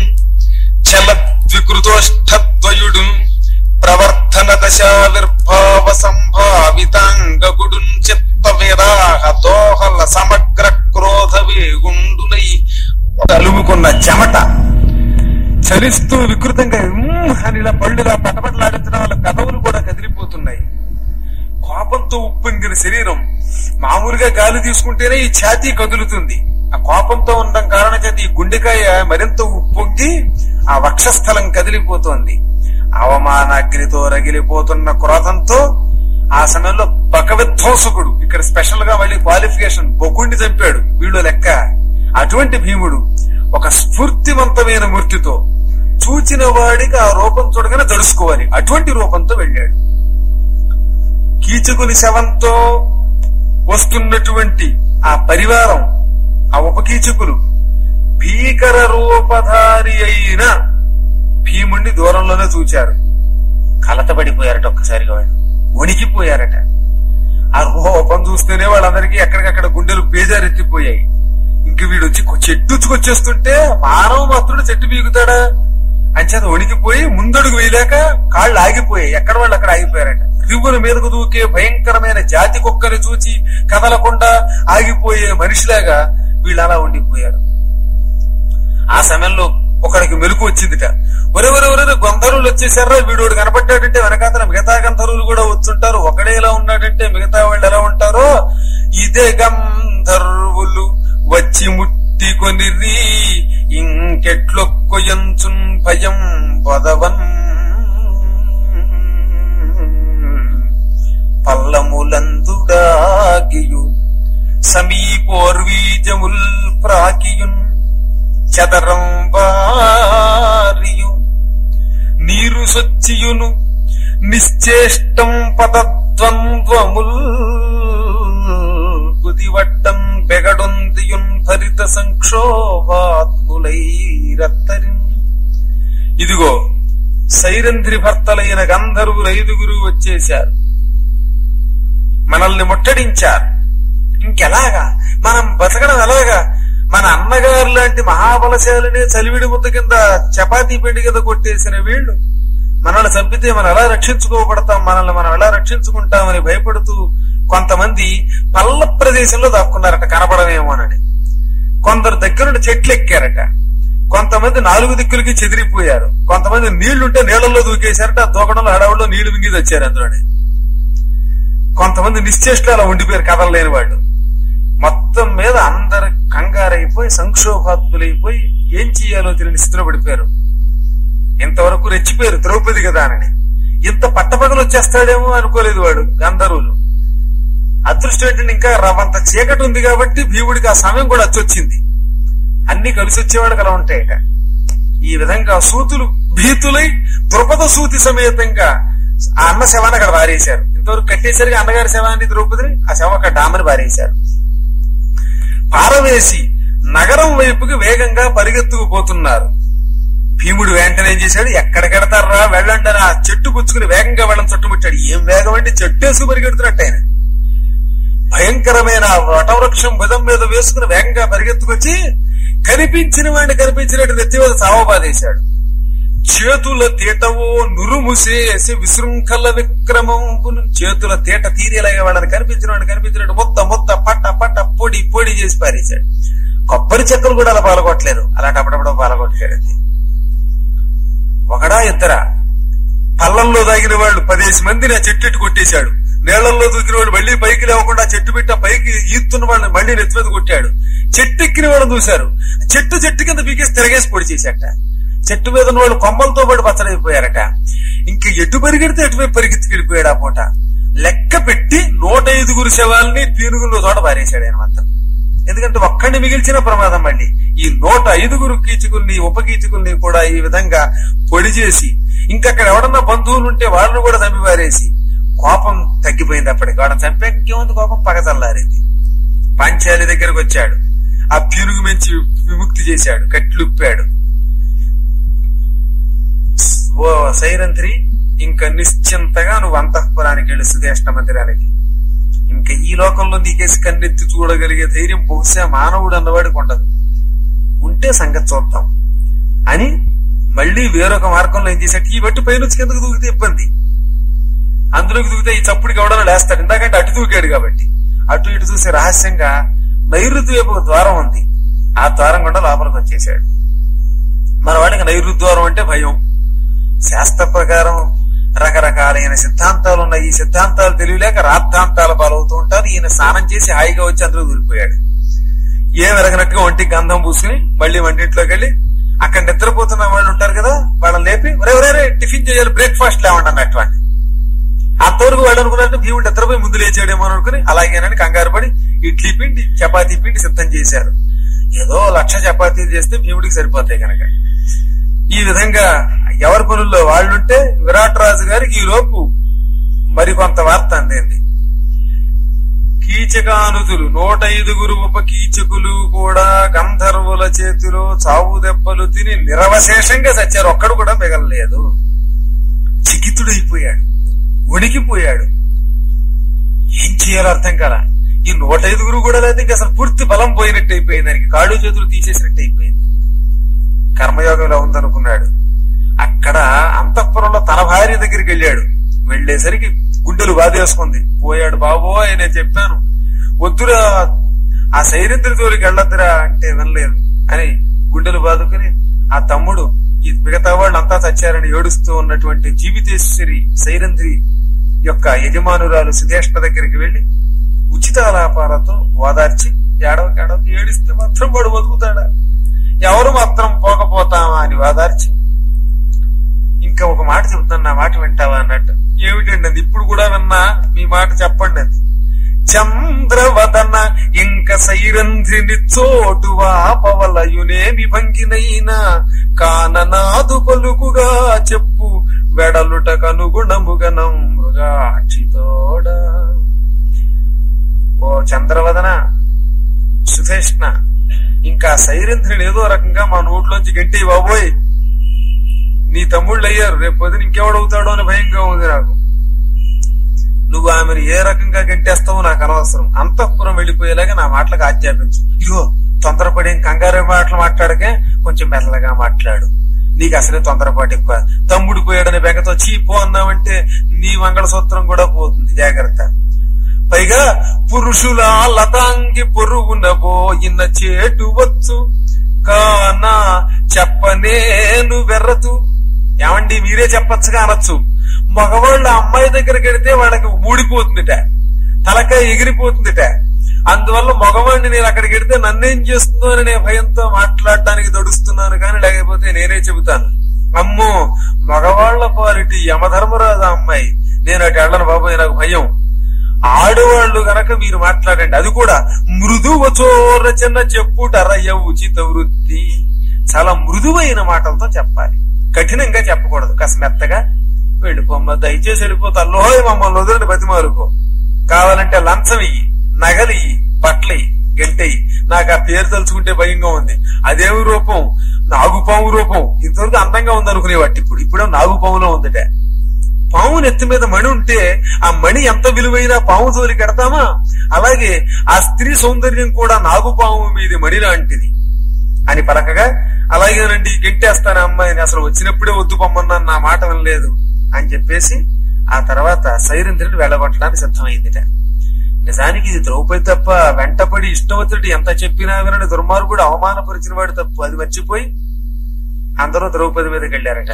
చలద్వికృతోష్ఠద్వయుడు ప్రవర్ధన దశావిర్భావ సంభావితాంగగుడున్ చిత్త విరాహ దోహల సమగ్ర క్రోధ వేగుండునై తలుముకున్న చెమట చలిస్తూ వికృతంగా ఉమ్ అని ఇలా పళ్ళులా పటపటలాడించడం వల్ల కథవులు కూడా కదిలిపోతున్నాయి కోపంతో ఉప్పొంగిన శరీరం మామూలుగా గాలి తీసుకుంటేనే ఈ ఛాతీ కదులుతుంది ఆ కోపంతో ఉండడం కారణం చేత ఈ గుండెకాయ మరింత ఉప్పొంగి ఆ వక్షస్థలం కదిలిపోతోంది అవమానాగ్నితో రగిలిపోతున్న క్రోధంతో ఆ సమయంలో బకవిధ్వంసకుడు ఇక్కడ స్పెషల్ గా మళ్ళీ క్వాలిఫికేషన్ బొగ్గుండి చంపాడు వీళ్ళు లెక్క అటువంటి భీముడు ఒక స్ఫూర్తివంతమైన మూర్తితో చూచిన వాడికి ఆ రూపం చూడగానే తడుసుకోవాలి అటువంటి రూపంతో వెళ్ళాడు కీచకుని శవంతో వస్తున్నటువంటి ఆ పరివారం ఆ ఉపకీచకులు భీకర రూపధారి అయిన భీముణ్ణి దూరంలోనే చూచారు కలతపడిపోయారట ఒక్కసారిగా వాళ్ళు వణికిపోయారట ఆ రూపం చూస్తేనే వాళ్ళందరికీ ఎక్కడికక్కడ గుండెలు బేజారెత్తిపోయాయి ఇంక వీడు వచ్చి కొ- చెట్టుచ్చుకొచ్చేస్తుంటే మానవ మాత్రుడు చెట్టు బీగుతాడా అంచేత వణికిపోయి ముందడుగు వేయలేక కాళ్ళు ఆగిపోయాయి ఎక్కడ వాళ్ళు అక్కడ ఆగిపోయారట రివ్వుల మీదకు దూకే భయంకరమైన జాతి కుక్కని చూచి కదలకుండా ఆగిపోయే మనిషిలాగా వీళ్ళు అలా ఉండిపోయారు ఆ సమయంలో ఒకడికి మెలకు వచ్చిందిట ఒరే ఒరే ఒరే గంధర్వులు వచ్చేసారా వీడు కనపడ్డాడంటే వెనకాతల మిగతా గంధర్వులు కూడా వచ్చుంటారు ఒకడే ఎలా ఉన్నాడంటే మిగతా వాళ్ళు ఎలా ఉంటారో ఇదే గంధర్వులు వచ్చి ముట్టి కొనిరి ఇంకెట్లొక్కొయంచున్ భయం పదవన్ పల్లములందుడాగియు సమీపోర్వీజముల్ ప్రాకియున్ చదరం వారియు నీరు సొచ్చియును నిశ్చేష్టం పదద్వంద్వముల్ కుదివట్టం బెగడొందియున్ భరిత సంక్షోభాత్ములైరత్తరిన్ ఇదిగో సైరంధ్రి భర్తలైన గంధర్వులు ఐదుగురు వచ్చేశారు మనల్ని ముట్టడించారు ఇంకెలాగా మనం బతకడం ఎలాగా మన అన్నగారు లాంటి మహాబలశాలినే చలివిడి ముద్ద కింద చపాతీ పిండి కింద కొట్టేసిన వీళ్ళు మనల్ని చంపితే మనం ఎలా రక్షించుకోబడతాం మనల్ని మనం ఎలా రక్షించుకుంటామని భయపడుతూ కొంతమంది పల్ల ప్రదేశంలో దాక్కున్నారట కనపడమేమోనని కొందరు దగ్గరుండి చెట్లు ఎక్కారట కొంతమంది నాలుగు దిక్కులకి చెదిరిపోయారు కొంతమంది నీళ్లుంటే నీళ్లలో దూకేశారట ఆ దూకడంలో హడావుల్లో నీళ్లు మింగి వచ్చారు అందులోనే కొంతమంది నిశ్చేష్టలు అలా ఉండిపోయారు కదలలేని వాళ్ళు మొత్తం మీద అందరు కంగారైపోయి సంక్షోభాత్ములైపోయి ఏం చెయ్యాలో తెలియని స్థితిలో పడిపోయారు ఇంతవరకు రెచ్చిపోయారు ద్రౌపది కదా అని ఇంత పట్టపగలు వచ్చేస్తాడేమో అనుకోలేదు వాడు గంధర్వులు అదృష్టం ఏంటంటే ఇంకా రవంత చీకటి ఉంది కాబట్టి భీముడికి ఆ సమయం కూడా వచ్చొచ్చింది అన్ని కలిసి వచ్చేవాళ్ళకి అలా ఉంటాయట ఈ విధంగా సూతులు భీతులై ద్రుపద సూతి సమేతంగా ఆ అన్న శవాన్ని అక్కడ వారేశారు ఇంతవరకు కట్టేసరికి అన్నగారి శవాన్ని ద్రౌపదిని ఆ శవం అక్కడ డామని వారేశారు పారవేసి నగరం వైపుకి వేగంగా పరిగెత్తుకుపోతున్నారు భీముడు వెంటనే ఏం చేశాడు ఎక్కడ కెడతారా వెళ్ళండి అని ఆ చెట్టు పుచ్చుకుని వేగంగా వెళ్ళని చుట్టుముట్టాడు ఏం వేగం అంటే చెట్టు వేసుకు పరిగెడుతున్నట్టు ఆయన భయంకరమైన ఆ వటవృక్షం భుజం మీద వేసుకుని వేగంగా పరిగెత్తుకొచ్చి కనిపించిన వాడిని కనిపించినట్టు నెత్తి మీద చావబాదేశాడు చేతుల తీటవో నురుముసేసి విశృంఖల విక్రమం చేతుల తీట తీరేలాగా వాళ్ళని కనిపించిన వాడిని కనిపించినట్టు మొత్తం మొత్తం పట్ట పట్ట పొడి పొడి చేసి పారేశాడు కొబ్బరి చెక్కలు కూడా అలా పాలగొట్టలేరు అలాంటి అప్పుడప్పుడు పాలగొట్టలేరు అది ఒకడా ఇద్దరా పళ్ళల్లో దాగిన వాళ్ళు పదేసి మందిని ఆ చెట్టు ఎట్టు కొట్టేశాడు నీళ్లలో దూకిన వాళ్ళు మళ్ళీ పైకి లేవకుండా ఆ చెట్టు పెట్టి ఆ పైకి ఈత్తున్న వాళ్ళని మళ్ళీ నెత్తి మీద కొట్టాడు చెట్టు ఎక్కిన వాళ్ళని చూశారు చెట్టు చెట్టు కింద పీకేసి తిరగేసి పొడి చేశాట చెట్టు మీద ఉన్న వాళ్ళు కొమ్మలతో పాటు పచ్చడైపోయారట ఇంక ఎటు పరిగెడితే ఎటువైపు పరిగెత్తుకెళ్ళిపోయాడు ఆ పూట లెక్క పెట్టి నూట ఐదుగురు శవాల్ని పీనుగుల్లో చోట పారేశాడు ఆయన మొత్తం ఎందుకంటే ఒక్కడిని మిగిల్చిన ప్రమాదం మళ్ళీ ఈ నూట ఐదుగురు కీచుకుల్ని ఉపకీచుకుల్ని కూడా ఈ విధంగా పొడి చేసి ఇంకక్కడ ఎవడన్నా బంధువులు ఉంటే వాళ్ళని కూడా చంపి పారేసి కోపం తగ్గిపోయింది అప్పటికి వాళ్ళని చంపాక ఇంకేముంది కోపం పగచల్లారింది పాంచాలి దగ్గరకు వచ్చాడు ఆ పీనుగు మంచి విముక్తి చేశాడు కట్లుప్పాడు ఓ సైరంధ్రి ఇంకా నిశ్చింతగా నువ్వు అంతఃపురానికి వెళ్ళి సుధేష్ణ మందిరానికి ఇంకా ఈ లోకంలో నీకేసి కన్నెత్తి చూడగలిగే ధైర్యం బహుశా మానవుడు అన్నవాడికి ఉండదు ఉంటే సంగతి చూద్దాం అని మళ్ళీ వేరొక మార్గంలో ఏం చేశాడు ఈ బట్టి పైన వచ్చి కిందకు దూకితే ఇబ్బంది అందులోకి దూకితే ఈ చప్పుడికి ఎవడో లేస్తాడు ఇందాకంటే అటు దూకాడు కాబట్టి అటు ఇటు చూసి రహస్యంగా నైరుతి వైపు ఒక ద్వారం ఉంది ఆ ద్వారం గుండా లోపలికి వచ్చేసాడు మన వాడికి నైరుతి ద్వారం అంటే భయం శాస్త్ర ప్రకారం రకరకాలైన సిద్ధాంతాలు ఉన్నాయి ఈ సిద్ధాంతాలు తెలియలేక రాద్ధాంతాలు పాలవుతూ ఉంటారు ఈయన స్నానం చేసి హాయిగా వచ్చి అందులో దూరిపోయాడు ఏం ఎరగనట్టుగా ఒంటికి గంధం పూసుకుని మళ్ళీ వంటింట్లోకి వెళ్ళి అక్కడ నిద్రపోతున్న వాళ్ళు ఉంటారు కదా వాళ్ళని లేపి ఒరే ఒరే ఒరే, టిఫిన్ చేయాలి బ్రేక్ఫాస్ట్ లేవండి అన్నట్టు వాడిని. అంతవరకు వాళ్ళు అనుకున్నట్టు భీముడు నిద్రపోయి ముందు లేచాడేమో అని అనుకుని అలాగేనని కంగారు పడి ఇడ్లీ పిండి చపాతీ పిండి సిద్ధం చేశారు ఏదో లక్ష చపాతీలు చేస్తే భీముడికి సరిపోతాయి కనుక ఈ విధంగా ఎవరి పనుల్లో వాళ్ళుంటే విరాట్ రాజు గారికి ఈ లోపు మరికొంత వార్త అందింది కీచకానుతులు నూట ఐదుగురు ఉప కీచకులు కూడా గంధర్వుల చేతిలో చావు దెబ్బలు తిని నిరవశేషంగా చచ్చారు ఒక్కడు కూడా మిగలలేదు చికితుడైపోయాడు వణికిపోయాడు ఏం చేయాలో అర్థం కాల ఈ నూట ఐదుగురు కూడా లేదు ఇంకా అసలు పూర్తి బలం పోయినట్టు అయిపోయింది దానికి కాళ్ళు చేతులు తీసేసినట్టు అయిపోయింది కర్మయోగంలో ఉందనుకున్నాడు అక్కడ అంతఃపురంలో తన భార్య దగ్గరికి వెళ్ళాడు వెళ్ళేసరికి గుండెలు బాధేసుకుంది పోయాడు బాబోయ్ నేను చెప్పాను వద్దురా ఆ సైరంధ్రి జోలికి వెళ్ళొద్దురా అంటే వినలేదు అని గుండెలు బాదుకుని ఆ తమ్ముడు ఈ మిగతా వాళ్ళు అంతా చచ్చారని ఏడుస్తూ ఉన్నటువంటి జీవితేశ్వరి సైరంధ్రి యొక్క యజమానురాలు సుధేష్ణ దగ్గరికి వెళ్లి ఉచిత ఆలాపాలతో ఓదార్చి ఏడవకి ఏడవకి ఏడిస్తే మాత్రం వాడు బతుకుతాడా ఎవరు మాత్రం పోకపోతామా అని ఓదార్చి ఇంకా ఒక మాట చెబుతాను నా మాట వింటావా అన్నట్టు ఏమిటండి అది ఇప్పుడు కూడా విన్నా మీ మాట చెప్పండి అది చంద్రవదన ఇంక సైరంధ్రిని చోటు వాపవలయునేమి భంగినైనా కాననాదు పలుకుగా చెప్పు వెడలుట కనుగుణముగనం మృగాక్షితోడ ఓ చంద్రవదన సుధేష్ణ ఇంకా సైరంధ్రిని ఏదో రకంగా మా నోట్లోంచి గంటి బాబోయ్ నీ తమ్ముళ్ళు అయ్యారు రేపు పొద్దున ఇంకెవడవుతాడో అని భయంగా ఉంది నాకు నువ్వు ఆమెను ఏ రకంగా గంటేస్తావో నాకు అనవసరం అంతఃపురం వెళ్ళిపోయేలాగా నా మాటలకు ఆజ్ఞాపించు ఇదిగో తొందరపడి ఏం కంగారు మాటలు మాట్లాడకే కొంచెం మెల్లగా మాట్లాడు నీకు అసలే తొందరపాటు ఎక్కువ తమ్ముడు పోయాడని బెగతో చీ పో అన్నావంటే నీ మంగళసూత్రం కూడా పోతుంది జాగ్రత్త పైగా పురుషుల లతాంగి పొరుగున పోయిన చేటు వచ్చు కానా చెప్పనేను వెర్రతు ఏమండి మీరే చెప్పచ్చుగా అనొచ్చు మగవాళ్ళ అమ్మాయి దగ్గరికి వెడితే వాళ్ళకి ఊడిపోతుందిట తలకాయ ఎగిరిపోతుందిట అందువల్ల మగవాడిని నేను అక్కడికి వెడితే నన్నేం చేస్తుందో అని నేను భయంతో మాట్లాడడానికి దొడుస్తున్నాను కానీ లేకపోతే నేనే చెబుతాను అమ్మో మగవాళ్ల పాలిటి యమధర్మరాజు ఆ అమ్మాయి నేను అటు వెళ్ళను బాబోయ్ నాకు భయం ఆడవాళ్లు గనక మీరు మాట్లాడండి అది కూడా మృదువ చోరచన చెప్పుటరయ్య ఉచిత వృత్తి చాలా మృదువైన మాటలతో చెప్పాలి కఠినంగా చెప్పకూడదు కాస్త మెత్తగా వెళ్ళిపోమ్మ దయచేసి వెళ్ళిపోతా అల్లోయ్ మమ్మల్ని వదిలిన బతిమాలుకో కావాలంటే లంచం ఇయ్యి నగలియ్యి బట్టలయ్యి గంటెయ్యి నాకు ఆ పేరు తలుచుకుంటే భయంగా ఉంది అదేమి రూపం నాగుపాము రూపం ఇంతవరకు అందంగా ఉంది అనుకునేవాటి ఇప్పుడు ఇప్పుడే నాగుపాములో ఉందట పాము నెత్తి మీద మణి ఉంటే ఆ మణి ఎంత విలువైన పాము జోలి కడతామా అలాగే ఆ స్త్రీ సౌందర్యం కూడా నాగుపాము మీది మణి లాంటిది అని పలకగా అలాగేనండి గెంటేస్తాను అమ్మాయిని అసలు వచ్చినప్పుడే వద్దు పొమ్మన్నాను నా మాట వినలేదు అని చెప్పేసి ఆ తర్వాత సైరంధ్రుడు వెళ్ళగొట్టడానికి సిద్ధమైందిట నిజానికి ఇది ద్రౌపది తప్ప వెంటపడి ఇష్టవతుడు ఎంత చెప్పినా వినని దుర్మార్గుడు అవమానపరిచిన వాడు తప్పు అది మర్చిపోయి అందరూ ద్రౌపది మీదకి వెళ్ళారట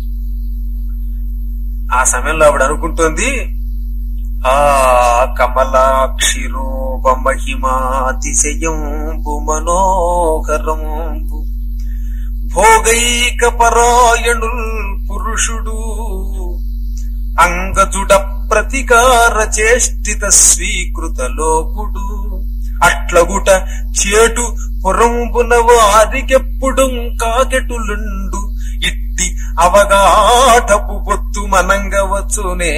ఆ సమయంలో ఆవిడ అనుకుంటోంది ఆ కమలాక్షి రూపమహిమాతిశయంబు మనోహరంబు భోగైక పరాయణుల్ పురుషుడు అంగదుడ ప్రతికార చేష్టిత స్వీకృత లోకుడు అట్లగుట చేటు పురంబున వారికెప్పుడు కాకెటులుండు ఇట్టి అవగాటపు పొత్తు మనంగవచ్చునే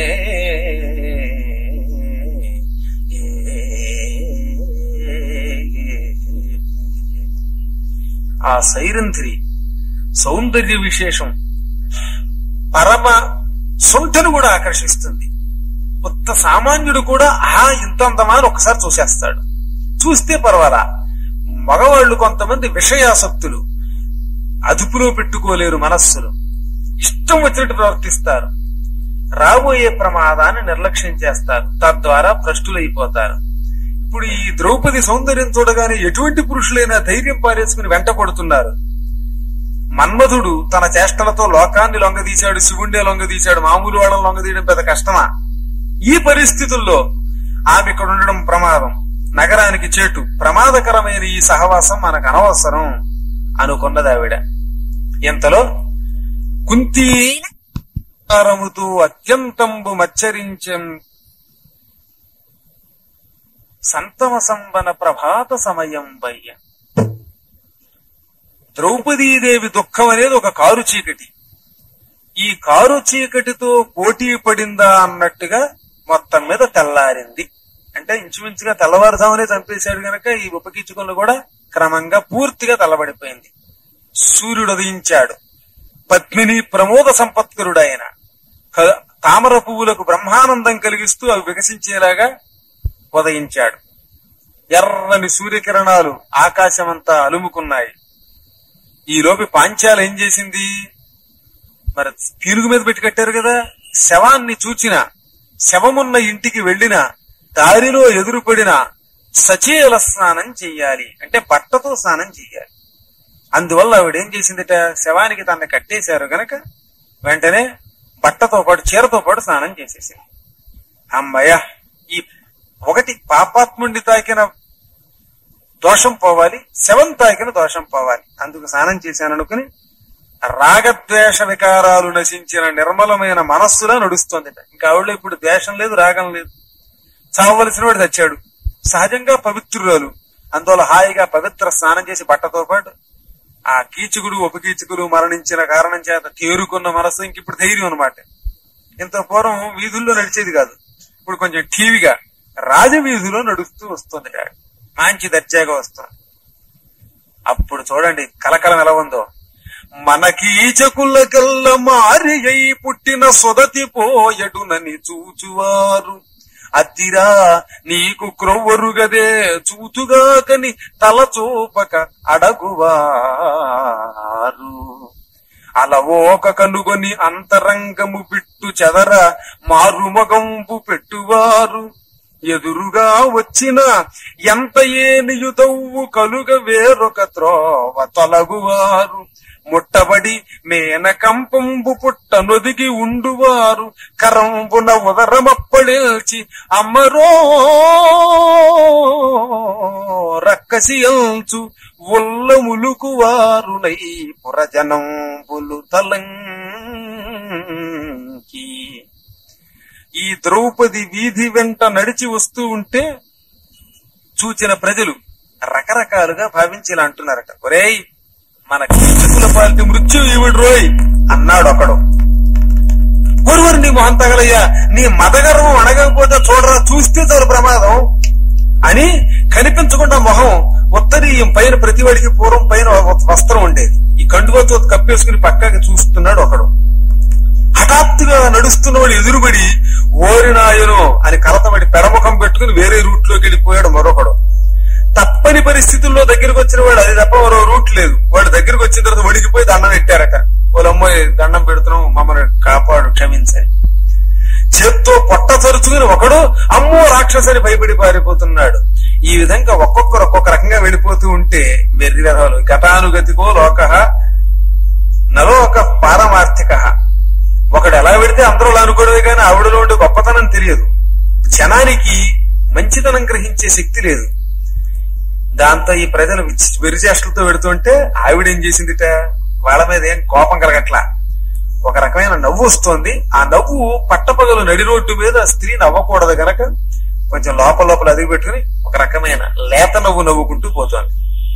ఆ సైరంధ్రి సౌందర్య విశేషం పరమ సొంటను కూడా ఆకర్షిస్తుంది కొత్త సామాన్యుడు కూడా ఆ ఇంత అందమా అని ఒకసారి చూసేస్తాడు చూస్తే పర్వాలా మగవాళ్ళు కొంతమంది విషయాసక్తులు అదుపులో పెట్టుకోలేరు మనస్సులు ఇష్టం వచ్చినట్టు ప్రవర్తిస్తారు రాబోయే ప్రమాదాన్ని నిర్లక్ష్యం చేస్తారు తద్వారా భ్రష్టులైపోతారు ఇప్పుడు ఈ ద్రౌపది సౌందర్యం చూడగానే ఎటువంటి పురుషులైనా ధైర్యం పారేసుకుని వెంట పడుతున్నారు మన్మధుడు తన చేష్టలతో లోకాన్ని లొంగదీశాడు శివుండే లొంగదీశాడు మామూలు వాళ్ళని లొంగదీయడం పెద్ద కష్టమా ఈ పరిస్థితుల్లో ఆమె ఇక్కడ ఉండడం ప్రమాదం నగరానికి చేటు ప్రమాదకరమైన ఈ సహవాసం మనకు అనవసరం అనుకున్నది ఆవిడ ఇంతలో కుంతి కారముతో అత్యంతంబు మచ్చరించం సంతమ సంబన ప్రభాత సమయం వయ్య ద్రౌపదీదేవి దుఃఖం అనేది ఒక కారు చీకటి ఈ కారు చీకటితో పోటీ పడిందా అన్నట్టుగా మొత్తం మీద తెల్లారింది అంటే ఇంచుమించుగా తెల్లవారుజామునే చంపేశాడు గనక ఈ ఉపకీచుకులు కూడా క్రమంగా పూర్తిగా తెల్లబడిపోయింది సూర్యుడు ఉదయించాడు పద్మిని ప్రమోద సంపత్కరుడైన క- తామర పువ్వులకు బ్రహ్మానందం కలిగిస్తూ అవి వికసించేలాగా ఉదయించాడు ఎర్రని సూర్యకిరణాలు ఆకాశమంతా అలుముకున్నాయి ఈ లోపి పాంచాలు ఏం చేసింది మరి పీనుగు మీద పెట్టి కట్టారు కదా శవాన్ని చూచిన శవమున్న ఇంటికి వెళ్ళిన దారిలో ఎదురుపడిన సచేల స్నానం చెయ్యాలి అంటే బట్టతో స్నానం చెయ్యాలి అందువల్ల ఆవిడ ఏం చేసిందిట శవానికి తన కట్టేశారు గనక వెంటనే బట్టతో పాటు చీరతో పాటు స్నానం చేసేసింది అమ్మయ్య ఈ ఒకటి పాపాత్ముండి తాకిన దోషం పోవాలి శవం తాకిన దోషం పోవాలి అందుకు స్నానం చేశాను అనుకుని రాగద్వేష వికారాలు నశించిన నిర్మలమైన మనస్సులా నడుస్తోందిట ఇంకా ఆవిడలో ఇప్పుడు ద్వేషం లేదు రాగం లేదు చావవలసిన వాడు తెచ్చాడు సహజంగా పవిత్రురాలు అందువల్ల హాయిగా పవిత్ర స్నానం చేసి బట్టతో పాటు ఆ కీచుకుడు ఉపకీచుకులు మరణించిన కారణం చేత తేరుకున్న మనస్సు ఇంక ఇప్పుడు ధైర్యం అనమాట ఇంత పూర్వం వీధుల్లో నడిచేది కాదు ఇప్పుడు కొంచెం టీవీగా రాజవీధిలో నడుస్తూ వస్తుంది డాడ్ మంచి దర్జాగా వస్తుంది అప్పుడు చూడండి కలకలం ఎలా ఉందో మనకి ఈచకులకల్ల మారి అయి పుట్టిన సొదతి పోయడునని చూచువారు అద్దిరా నీకు క్రొవ్వరుగదే చూతుగాకని తల చూపక అడగువారు అలవోక కనుగొని అంతరంగము బిట్టు చెదర మారుమగంపు పెట్టువారు ఎదురుగా వచ్చిన ఎంత ఏనియుదవ్వు కలుగ వేరొక త్రోవ తొలగువారు ముట్టబడి మేనకంపంబు పుట్ట నొదిగి ఉండువారు కరంబున ఉదరమప్పళిల్చి అమ్మరో రక్కసి అంచు ఉల్ల ములుకువారునై పురజనంబులు తలంకి ఈ ద్రౌపది వీధి వెంట నడిచి వస్తూ ఉంటే చూచిన ప్రజలు రకరకాలుగా భావించి ఇలా అంటున్నారట ఒరేయ్ మన కీచకుల పాలిటి మృత్యు ఈవిడు రోయ్ అన్నాడు ఒకడు గురువురు నీ మొహం తగలయ్యా నీ మదగర్వం అడగకపోతే చూడరా చూస్తే చాలు ప్రమాదం అని కనిపించకుండా మొహం ఉత్తరీయం పైన ప్రతివాడికి పూర్వం పైన ఒక వస్త్రం ఉండేది ఈ కండువతో కప్పేసుకుని పక్కకి చూస్తున్నాడు ఒకడు హఠాత్తుగా నడుస్తున్న వాడు ఎదురుబడి ఓరినాయను అని కలతబడి పెడముఖం పెట్టుకుని వేరే రూట్ లోకి వెళ్ళిపోయాడు మరొకడు తప్పని పరిస్థితుల్లో దగ్గరికి వచ్చిన వాడు అది తప్ప మరో రూట్ లేదు వాడు దగ్గరికి వచ్చిన తర్వాత వడికిపోయి దండం పెట్టారట వాళ్ళమ్మాయి దండం పెడుతున్నాం మమ్మల్ని కాపాడు క్షమించని చేత్తో పొట్ట తరుచుకుని ఒకడు అమ్మో రాక్షసని భయపడి పారిపోతున్నాడు ఈ విధంగా ఒక్కొక్కరు ఒక్కొక్క రకంగా వెళ్ళిపోతూ ఉంటే వెర్రి వెధవలు గతానుగతికో లోక నలోక పారమార్థిక ఒకడు ఎలా పెడితే అందరూ అలా అనుకోవడమే కానీ ఆవిడలో ఉండే గొప్పతనం తెలియదు జనానికి మంచితనం గ్రహించే శక్తి లేదు దాంతో ఈ ప్రజలు విచ్చి- వెరిచేష్టలతో పెడుతుంటే ఆవిడ ఏం చేసిందిట వాళ్ళ మీద ఏం కోపం కలగట్లా ఒక రకమైన నవ్వు వస్తోంది ఆ నవ్వు పట్టపగలు నడి రోడ్డు మీద స్త్రీ నవ్వకూడదు గనక కొంచెం లోపల లోపల అదిగి పెట్టుకుని ఒక రకమైన లేత నవ్వు నవ్వుకుంటూ పోతోంది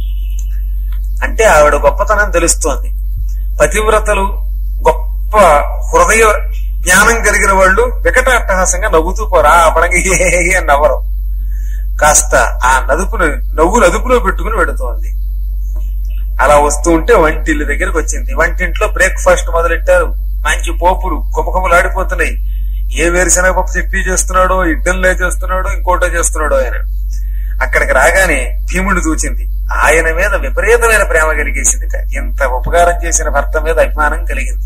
అంటే ఆవిడ గొప్పతనం తెలుస్తోంది పతివ్రతలు గొప్ప హృదయ జ్ఞానం కలిగిన వాళ్ళు వికటాట్టహాసంగా నవ్వుతూ పోరా ఆ పడంగా ఏ అని నవ్వరు కాస్త ఆ నదుపును నవ్వులు అదుపులో పెట్టుకుని పెడుతోంది అలా వస్తూ ఉంటే వంటిల్లు దగ్గరికి వచ్చింది వంటింట్లో బ్రేక్ఫాస్ట్ మొదలెట్టారు మంచి పోపులు కుమకుమలాడిపోతున్నాయి ఏ వేరుశనగ పప్పు చట్నీ చేస్తున్నాడో ఇడ్డల్లే చేస్తున్నాడో ఇంకోటో చేస్తున్నాడో ఆయన అక్కడికి రాగానే భీముడు చూచింది ఆయన మీద విపరీతమైన ప్రేమ కలిగేసింది ఇంత ఉపకారం చేసిన భర్త మీద అభిమానం కలిగింది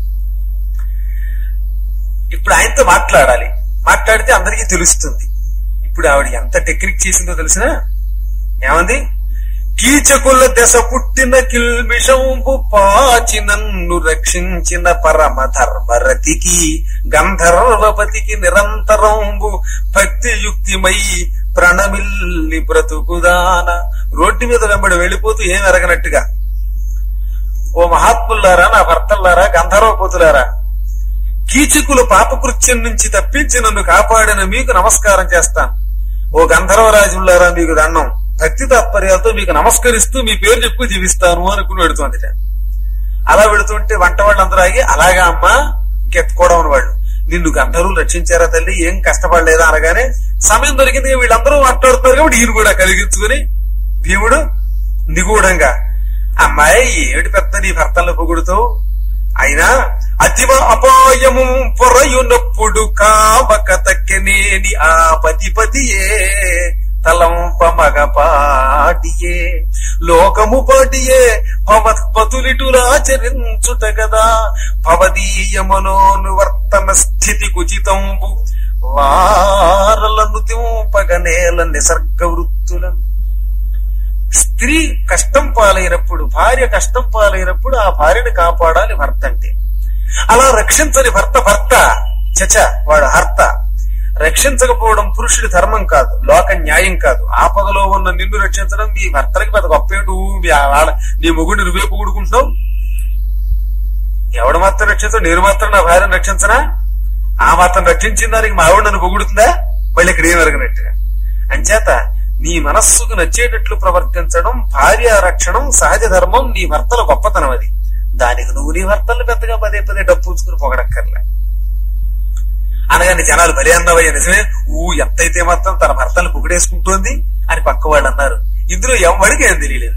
ఇప్పుడు ఆయనతో మాట్లాడాలి మాట్లాడితే అందరికీ తెలుస్తుంది ఇప్పుడు ఆవిడ ఎంత టెక్నిక్ చేసిందో తెలిసిన ఏమంది కీచకుల దశ పుట్టిన కిల్మిషంబు పాచి నన్ను రక్షించిన పరమ ధర్మరతికి గంధర్వపతికి నిరంతరంబు భక్తి యుక్తిమై ప్రణమిల్లి బ్రతుకుదాన రోడ్డు మీద వెంబడి వెళ్ళిపోతూ ఏం ఎరగనట్టుగా ఓ మహాత్ములారా నా భర్తల్లారా గంధర్వపోతులారా కీచకులు పాపకృత్యం నుంచి తప్పించి నన్ను కాపాడిన మీకు నమస్కారం చేస్తాను ఓ గంధర్వరాజులారా మీకు దండం భక్తి తాత్పర్యాలతో మీకు నమస్కరిస్తూ మీ పేరు చెప్పు జీవిస్తాను అనుకుని వెడుతోంది అలా వెడుతుంటే వంట వాళ్ళందరూ ఆగి అలాగా అమ్మా ఇంకెత్తుకోవడం వాళ్ళు నిన్ను గంధర్వులు రక్షించారా తల్లి ఏం కష్టపడలేదా అనగానే సమయం దొరికింది వీళ్ళందరూ మాట్లాడుతున్నారు కాబట్టి ఈయన కూడా కలిగించుకుని భీముడు నిగూఢంగా అమ్మాయి ఏమిటి పెద్ద నీ భర్తలను పొగుడుతావు అయినా అతివ అపాయము పొరయునప్పుడు కామక తక్కెనేని ఆ పతిపతియే తలంప మగపాటియే లోకము పాటియే భవత్పతులిటులాచరించుట గదా భవదీయ మనోనువర్తన స్థితి కుచితంబు వారలను తింపగనేల నిసర్గ వృత్తులను స్త్రీ కష్టం పాలైనప్పుడు భార్య కష్టం పాలైనప్పుడు ఆ భార్యని కాపాడాలి భర్త అంటే అలా రక్షించని భర్త భర్త చచ వాడు హర్త రక్షించకపోవడం పురుషుడి ధర్మం కాదు లోక న్యాయం కాదు ఆపదలో ఉన్న నిన్ను రక్షించడం మీ భర్తలకి పెద్ద గొప్పేటు మీ ఆడ- నీ మొగుడిని నువ్వే పొగుడుకుంటున్నావు ఎవడు మాత్రం రక్షించవు నేను మాత్రం నా భార్యను రక్షించనా ఆ మాత్రం రక్షించిన దానికి మా ఆవిడ నన్ను పొగుడుతుందా మళ్ళీ ఇక్కడ ఏం ఎరగనట్టుగా అంచేత నీ మనస్సుకు నచ్చేటట్లు ప్రవర్తించడం భార్య రక్షణం సహజ ధర్మం నీ భర్తల గొప్పతనం అది దానికి నువ్వు నీ భర్తలు పెద్దగా పదే పదే డబ్బు ఉంచుకుని పొగడక్కర్లే అనగానే జనాలు బలి అన్నవయ్య నిజమే ఊ ఎంతైతే మాత్రం తన భర్తలు పొగిడేసుకుంటోంది అని పక్క వాళ్ళు అన్నారు ఇందులో ఎవరికి ఏం తెలియలేదు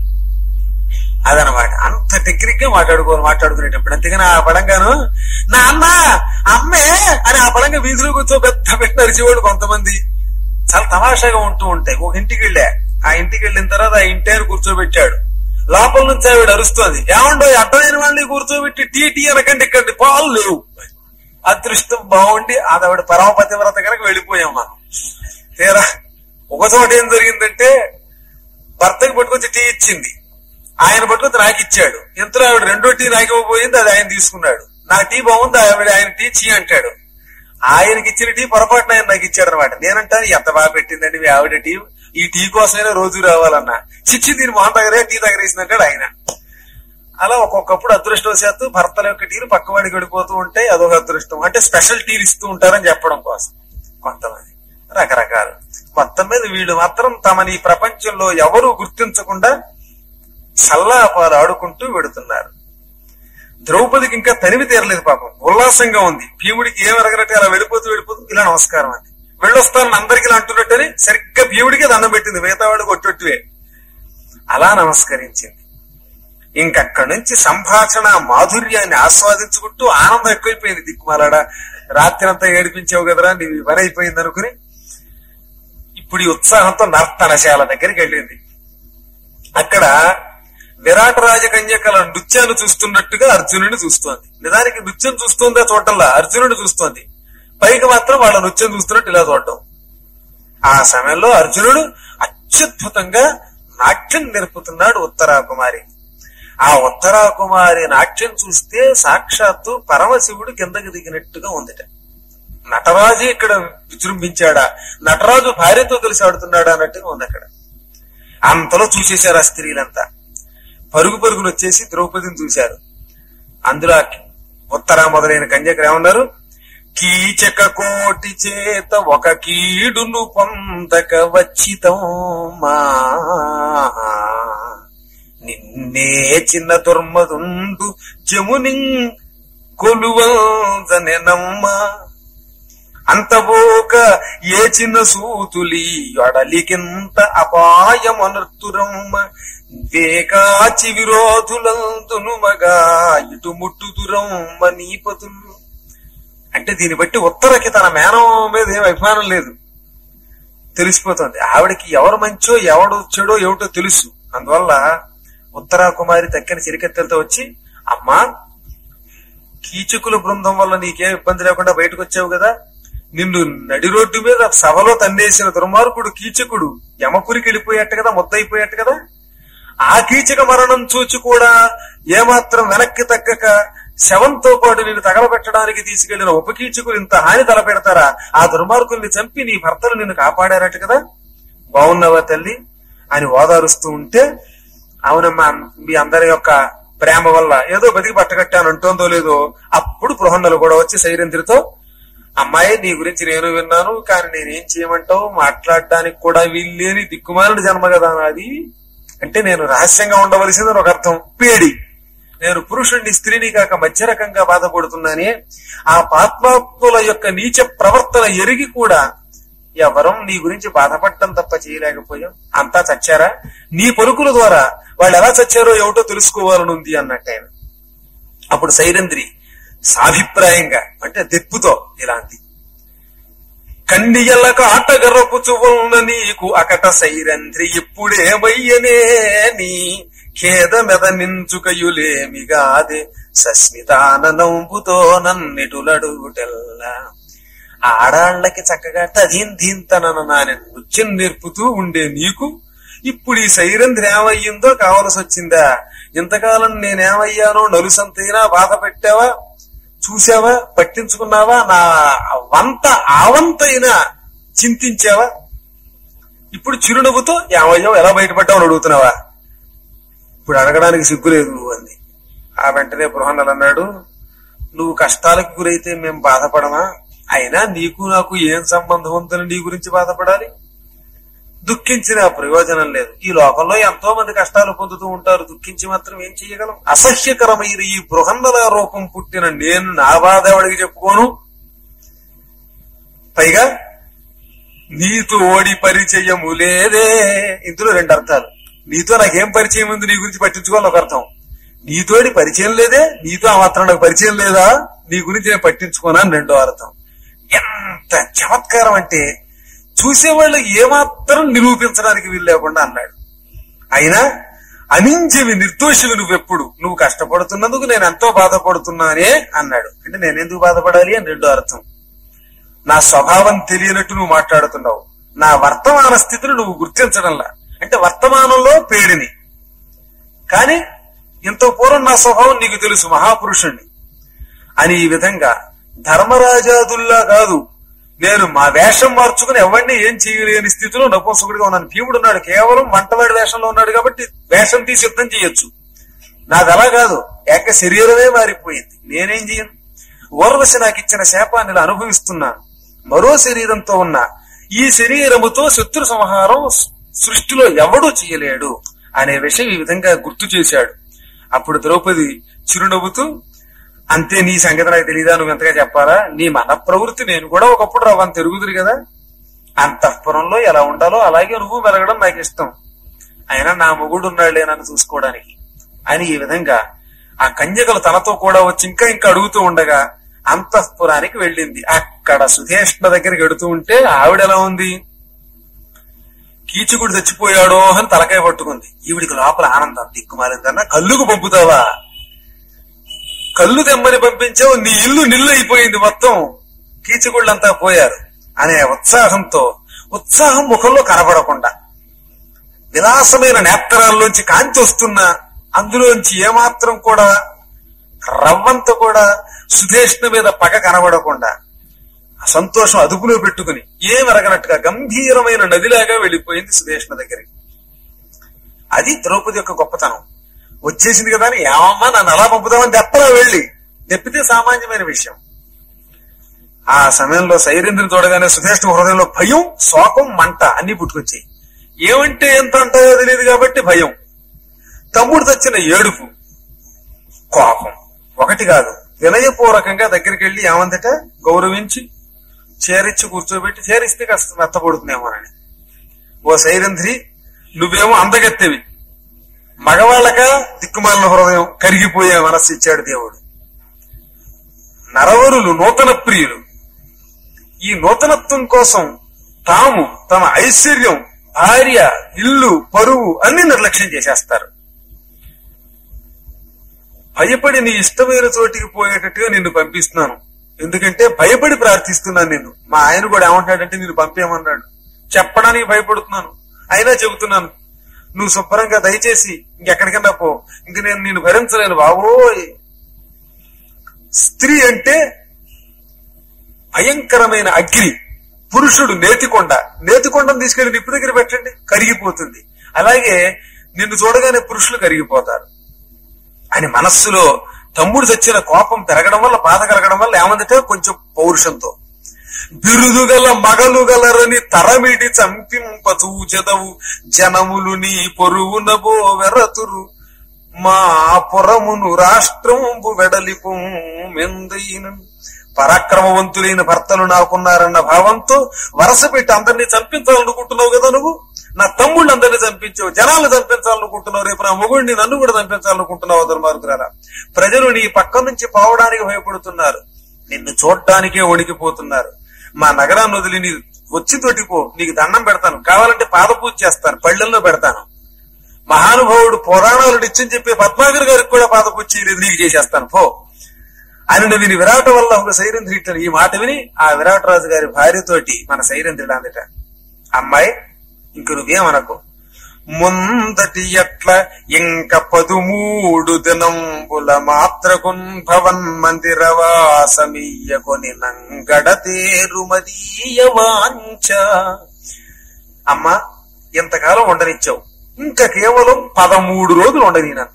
అదనమాట అంత టెక్నిక్ గా మాట్లాడుకోవాలి మాట్లాడుకునేటప్పుడు అంతేగాని ఆ పడంగాను నా అన్న అమ్మే అని ఆ పడంగా వీధిలో కూర్చో పెద్ద పెట్టి నరిచేవాళ్ళు కొంతమంది చాలా తమాషాగా ఉంటూ ఉంటాయి ఒక ఇంటికి వెళ్ళా ఆ ఇంటికి వెళ్ళిన తర్వాత ఆ ఇంటి ఆయన కూర్చోబెట్టాడు లోపల నుంచి ఆవిడ అరుస్తోంది ఏమండో అడ్డమైన వాళ్ళని కూర్చోబెట్టి టీ టీ అనకండి ఇక్కడ పాలు లేవు అదృష్టం బాగుండి అది ఆవిడ పరమపతి వ్రత కనుక వెళ్ళిపోయాం మనం తీరా ఒక చోట ఏం జరిగిందంటే భర్తకి పట్టుకొచ్చి టీ ఇచ్చింది ఆయన పట్టుకొచ్చి నాకు ఇచ్చాడు ఇంతలో ఆవిడ రెండో టీ నాకు ఇవ్వబోయింది అది ఆయన తీసుకున్నాడు నా టీ బాగుంది ఆవిడ ఆయన టీ చీ అంటాడు ఆయనకి ఇచ్చిన టీ పొరపాటున ఆయన నాకు ఇచ్చాడు అనమాట నేనంటాను ఎంత బాగా పెట్టిందండి మీ ఆవిడ టీ ఈ టీ కోసమైనా రోజు రావాలన్నా చిచ్చి దీని మొహం దగ్గరే టీ దగ్గరేసిందంటాడు ఆయన అలా ఒక్కొక్కప్పుడు అదృష్టవశాత్తు భర్తల యొక్క టీలు పక్కవాడికి వెళ్ళిపోతూ ఉంటే అదొక అదృష్టం అంటే స్పెషల్ టీలు ఇస్తూ ఉంటారని చెప్పడం కోసం కొంతమంది రకరకాలు మొత్తం మీద వీళ్ళు మాత్రం తమని ఈ ప్రపంచంలో ఎవరు గుర్తించకుండా సల్లాపాలు ఆడుకుంటూ వెడుతున్నారు ద్రౌపదికి ఇంకా తనివి తీరలేదు పాపం ఉల్లాసంగా ఉంది భీముడికి ఏం ఎరగనట్టు అలా వెళ్ళిపోతూ వెళ్ళిపోతూ ఇలా నమస్కారం అంది వెళ్ళొస్తానని అందరికి ఇలా అంటున్నట్టని సరిగ్గా భీముడికి దండం పెట్టింది మిగతా వాడికి కొట్టొట్టువే అలా నమస్కరించింది ఇంకక్కడి నుంచి సంభాషణ మాధుర్యాన్ని ఆస్వాదించుకుంటూ ఆనందం ఎక్కువైపోయింది దిక్కుమాలాడ రాత్రి అంతా ఏడిపించావు కదరా నీ పని అయిపోయింది అనుకుని ఇప్పుడు ఈ ఉత్సాహంతో నర్తనశాల దగ్గరికి వెళ్ళింది అక్కడ విరాట రాజకన్యకల నృత్యాన్ని చూస్తున్నట్టుగా అర్జునుడిని చూస్తోంది నిజానికి నృత్యం చూస్తుందా చూడటంలా అర్జునుడు చూస్తోంది పైకి మాత్రం వాళ్ళ నృత్యం చూస్తున్నట్టు ఇలా చూడటం ఆ సమయంలో అర్జునుడు అత్యద్భుతంగా నాట్యం నేర్పుతున్నాడు ఉత్తరాకుమారి ఆ ఉత్తరాకుమారి నాట్యం చూస్తే సాక్షాత్తు పరమశివుడు కిందకి దిగినట్టుగా ఉందిట నటరాజు ఇక్కడ విజృంభించాడా నటరాజు భార్యతో కలిసి ఆడుతున్నాడా అన్నట్టుగా ఉంది అక్కడ అంతలో చూసేశారు ఆ స్త్రీలంతా పరుగు పరుగును వచ్చేసి ద్రౌపదిని చూశారు అందులో ఆ ఉత్తర మొదలైన కన్యకలు ఏమన్నారు కీచక కోటి చేత ఒక కీడును పొందక వచ్చితం మా నిన్నే చిన్న దుర్మదుండు జముని కొలువందనెనమ్మా అంతబోక ఏ చిన్న సూతులి ఎడలికింత అపాయమనర్తురమ్మ వేకాచి విరోధులందును మగా ఇటు ముట్టుదురమ్మ నీపతులు అంటే దీన్ని బట్టి ఉత్తరకి తన మేనం మీద ఏం అభిమానం లేదు తెలిసిపోతుంది ఆవిడకి ఎవరు మంచో ఎవడు చెడో ఏమిటో తెలుసు అందువల్ల ఉత్తరా కుమారి తక్కిన చిరికెత్తలతో వచ్చి అమ్మా కీచకుల బృందం వల్ల నీకేం ఇబ్బంది లేకుండా బయటకు వచ్చావు కదా నిన్ను నడి రోడ్డు మీద సభలో తన్నేసిన దుర్మార్గుడు కీచకుడు యమపురికి వెళ్ళిపోయాట్టు కదా ముద్దయిపోయాట్టు కదా ఆ కీచక మరణం చూచి కూడా ఏమాత్రం వెనక్కి తగ్గక శవంతో పాటు నేను తగలబెట్టడానికి తీసుకెళ్లిన ఉపకీచకులు ఇంత హాని తలపెడతారా ఆ దుర్మార్గుల్ని చంపి నీ భర్తలు నిన్ను కాపాడారట కదా బాగున్నావా తల్లి అని ఓదారుస్తూ ఉంటే అవునమ్మా మీ అందరి యొక్క ప్రేమ వల్ల ఏదో బతికి పట్టగట్టాను అంటోందో లేదో అప్పుడు బృహన్నలు కూడా వచ్చి సైరంధ్రితో అమ్మాయి నీ గురించి నేను విన్నాను కానీ నేనేం చేయమంటావు మాట్లాడడానికి కూడా వీల్లేని దిక్కుమాలిన జన్మ కదా నాది అంటే నేను రహస్యంగా ఉండవలసిందని ఒక అర్థం పేడి నేను పురుషుణ్ణి స్త్రీని కాక మధ్య రకంగా బాధపడుతున్నానే ఆ పాత్మాత్ముల యొక్క నీచ ప్రవర్తన ఎరిగి కూడా ఎవరం నీ గురించి బాధపడటం తప్ప చేయలేకపోయాం అంతా చచ్చారా నీ పలుకుల ద్వారా వాళ్ళు ఎలా చచ్చారో ఏమిటో తెలుసుకోవాలనుంది అన్నట్టు ఆయన అప్పుడు సైరంధ్రి సాభిప్రాయంగా అంటే దెప్పుతో ఇలాంటి కన్నియలకు ఆటగర్రపు చువన్న నీకు అకట సైరంధ్రి ఇప్పుడేమయ్యనే నీ ఖేదమెద నించుకయులేమిగాదే సస్మితానంబుతో నన్నిటులడుగుటెల్లా ఆడాళ్లకి చక్కగా తదీన్ దీంతనన నాని నృత్యం నేర్పుతూ ఉండే నీకు ఇప్పుడు ఈ సైరంధ్రి ఏమయ్యిందో కావలసి వచ్చిందా ఇంతకాలం నేనేమయ్యానో నలుసంతైనా బాధ పెట్టావా చూసావా పట్టించుకున్నావా నా వంత ఆవంతైనా చింతించావా ఇప్పుడు చిరునవ్వుతో ఏమయ్యావు ఎలా బయటపడ్డావు అని అడుగుతున్నావా ఇప్పుడు అడగడానికి సిగ్గులేదు అంది ఆ వెంటనే బృహన్నలు అన్నాడు నువ్వు కష్టాలకు గురైతే మేము బాధపడమా అయినా నీకు నాకు ఏం సంబంధం ఉందని నీ గురించి బాధపడాలి దుఃఖించిన ప్రయోజనం లేదు ఈ లోకంలో ఎంతో మంది కష్టాలు పొందుతూ ఉంటారు దుఃఖించి మాత్రం ఏం చెయ్యగలం అసహ్యకరమైన ఈ బృహన్నల రూపం పుట్టిన నేను నా బాధ ఎవడికి చెప్పుకోను పైగా నీతో ఓడి పరిచయము లేదే ఇందులో రెండు అర్థాలు నీతో నాకేం పరిచయం ఉంది నీ గురించి పట్టించుకోవాలి ఒక అర్థం నీతోటి పరిచయం లేదే నీతో ఆ మాత్రం నాకు పరిచయం లేదా నీ గురించి నేను పట్టించుకోనా అని రెండో అర్థం ఎంత చమత్కారం అంటే చూసేవాళ్ళు ఏమాత్రం నిరూపించడానికి వీలు లేకుండా అన్నాడు అయినా అనింజవి నిర్దోషివి నువ్వెప్పుడు నువ్వు కష్టపడుతున్నందుకు నేను ఎంతో బాధపడుతున్నానే అన్నాడు అంటే నేనెందుకు బాధపడాలి అని రెండో అర్థం నా స్వభావం తెలియనట్టు నువ్వు మాట్లాడుతున్నావు నా వర్తమాన స్థితిని నువ్వు గుర్తించడంలా అంటే వర్తమానంలో పేడిని కానీ ఇంత పూర్వం నా స్వభావం నీకు తెలుసు మహాపురుషుణ్ణి అని ఈ విధంగా ధర్మరాజాదుల్లా కాదు నేను మా వేషం మార్చుకుని ఎవరిని ఏం చేయలేని స్థితిలో నపుంసకుడిగా ఉన్నాను భీముడు ఉన్నాడు కేవలం వంటవాడి వేషంలో ఉన్నాడు కాబట్టి వేషం తీసి యుద్ధం చేయొచ్చు నాది అలా కాదు ఏక శరీరమే మారిపోయింది నేనేం చేయను ఓర్వశి నాకు ఇచ్చిన శాపాన్ని ఇలా అనుభవిస్తున్నాను మరో శరీరంతో ఉన్న ఈ శరీరముతో శత్రు సంహారం సృష్టిలో ఎవడూ చేయలేడు అనే విషయం ఈ విధంగా గుర్తు చేశాడు అప్పుడు ద్రౌపది చిరునవ్వుతూ అంతే నీ సంగతి నాకు తెలియదా నువ్వు ఎంతగా చెప్పాలా నీ మన ప్రవృత్తి నేను కూడా ఒకప్పుడు రవ్వని తిరుగుతుంది కదా అంతఃపురంలో ఎలా ఉండాలో అలాగే నువ్వు మెలగడం నాకు ఇష్టం అయినా నా మొగుడు ఉన్నాడులే నన్ను చూసుకోవడానికి అని ఈ విధంగా ఆ కన్యకలు తనతో కూడా వచ్చి ఇంకా ఇంకా అడుగుతూ ఉండగా అంతఃపురానికి వెళ్ళింది అక్కడ సుధేష్ణ దగ్గరికి వెడుతూ ఉంటే ఆవిడ ఎలా ఉంది కీచుకుడు చచ్చిపోయాడో అని తలకాయ పట్టుకుంది ఈవిడికి లోపల ఆనందం దిక్కుమాలిందన్నా కళ్ళుకు పంపుతావా కళ్ళు తెమ్మని పంపించావు నీ ఇల్లు నిల్లు అయిపోయింది మొత్తం కీచుకుళ్ళంతా పోయారు అనే ఉత్సాహంతో ఉత్సాహం ముఖంలో కనబడకుండా విలాసమైన నేత్రాల్లోంచి కాంతి వస్తున్నా అందులోంచి ఏమాత్రం కూడా రవ్వంత కూడా సుధేష్ణ మీద పగ కనబడకుండా ఆ సంతోషం అదుపులో పెట్టుకుని ఏమెరగనట్టుగా గంభీరమైన నదిలాగా వెళ్ళిపోయింది సుధేష్ణ దగ్గరికి అది ద్రౌపది యొక్క గొప్పతనం వచ్చేసింది కదా అని ఏమమ్మా నన్ను అలా పంపుదామని తెప్పలా వెళ్ళి తెప్పితే సామాన్యమైన విషయం ఆ సమయంలో సైరేంద్రుని చూడగానే సుధేష్ణ హృదయంలో భయం శోకం మంట అన్ని పుట్టుకొచ్చాయి ఏమంటే ఎంత అంటాయో తెలియదు కాబట్టి భయం తమ్ముడు తెచ్చిన ఏడుపు కోపం ఒకటి కాదు వినయపూర్వకంగా దగ్గరికి వెళ్ళి ఏమందట గౌరవించి చేరిచ్చి కూర్చోబెట్టి చేరిస్తే కాస్త మెత్తపడుతుందేమోనని ఓ సైరంధ్రి నువ్వేమో అందగత్తెవి మగవాళ్ళక దిక్కుమాలిన హృదయం కరిగిపోయే మనస్సు ఇచ్చాడు దేవుడు నరవరులు నూతన ప్రియులు ఈ నూతనత్వం కోసం తాము తమ ఐశ్వర్యం భార్య ఇల్లు పరువు అన్ని నిర్లక్ష్యం చేసేస్తారు భయపడి నీ ఇష్టమైన చోటికి పోయేటట్టుగా నిన్ను పంపిస్తున్నాను ఎందుకంటే భయపడి ప్రార్థిస్తున్నాను నిన్ను మా ఆయన కూడా ఏమంటాడంటే నిన్ను పంపేమన్నాడు చెప్పడానికి భయపడుతున్నాను అయినా చెబుతున్నాను నువ్వు శుభ్రంగా దయచేసి ఇంకెక్కడికన్నా పో ఇంక నేను నిన్ను భరించలేను బావోయ్ స్త్రీ అంటే భయంకరమైన అగ్ని పురుషుడు నేతికొండ నేతికొండను తీసుకెళ్లి నిప్పు దగ్గర పెట్టండి కరిగిపోతుంది అలాగే నిన్ను చూడగానే పురుషులు కరిగిపోతారు అని మనస్సులో తమ్ముడు తెచ్చిన కోపం పెరగడం వల్ల బాధ కలగడం వల్ల ఏమందంటే కొంచెం పౌరుషంతో బిరుదు గల మగలు గలరని తరమిడి చంపింపచూచెదవు జనములు నీ పొరువునబో వెరతురు మా పురమును రాష్ట్రంబు వెడలిపు మెందైన పరాక్రమవంతులైన భర్తలు నాకున్నారన్న భావంతో వరస పెట్టి అందరినీ చంపించాలనుకుంటున్నావు కదా నువ్వు నా తమ్ముళ్ళు అందరినీ చంపించావు జనాలను చంపించాలనుకుంటున్నావు రేపు నా మొగుడిని నన్ను కూడా చంపించాలనుకుంటున్నావు దుర్మార్గురారా ప్రజలు నీ పక్క నుంచి పోవడానికి భయపడుతున్నారు నిన్ను చూడటానికే వణికిపోతున్నారు మా నగరాన్ని వదిలి నీ వచ్చి తోటిపో నీకు దండం పెడతాను కావాలంటే పాదపూజ చేస్తాను పళ్ళల్లో పెడతాను మహానుభావుడు పురాణాలు నిత్యం చెప్పే పద్మాగర్ గారికి కూడా పాదపూజ చేయలేదు నీకు చేసేస్తాను పో ఆయన విని విరాట వల్ల ఒక సైరంధ్రి ఈ మాట విని ఆ విరాట రాజు గారి భార్యతోటి మన సైరంధ్రుడు అందట అమ్మాయి ఇంక నువ్వేమనకు ముందటి ఎట్ల ఇంక పదుమూడు దినంబుల మాత్రకున్ భవన్ మందిరవాసమీయకొని నంగడ తేరుమదీయ వాంఛ అమ్మా ఇంతకాలం ఉండనిచ్చావు ఇంకా కేవలం పదమూడు రోజులు ఉండని నన్ను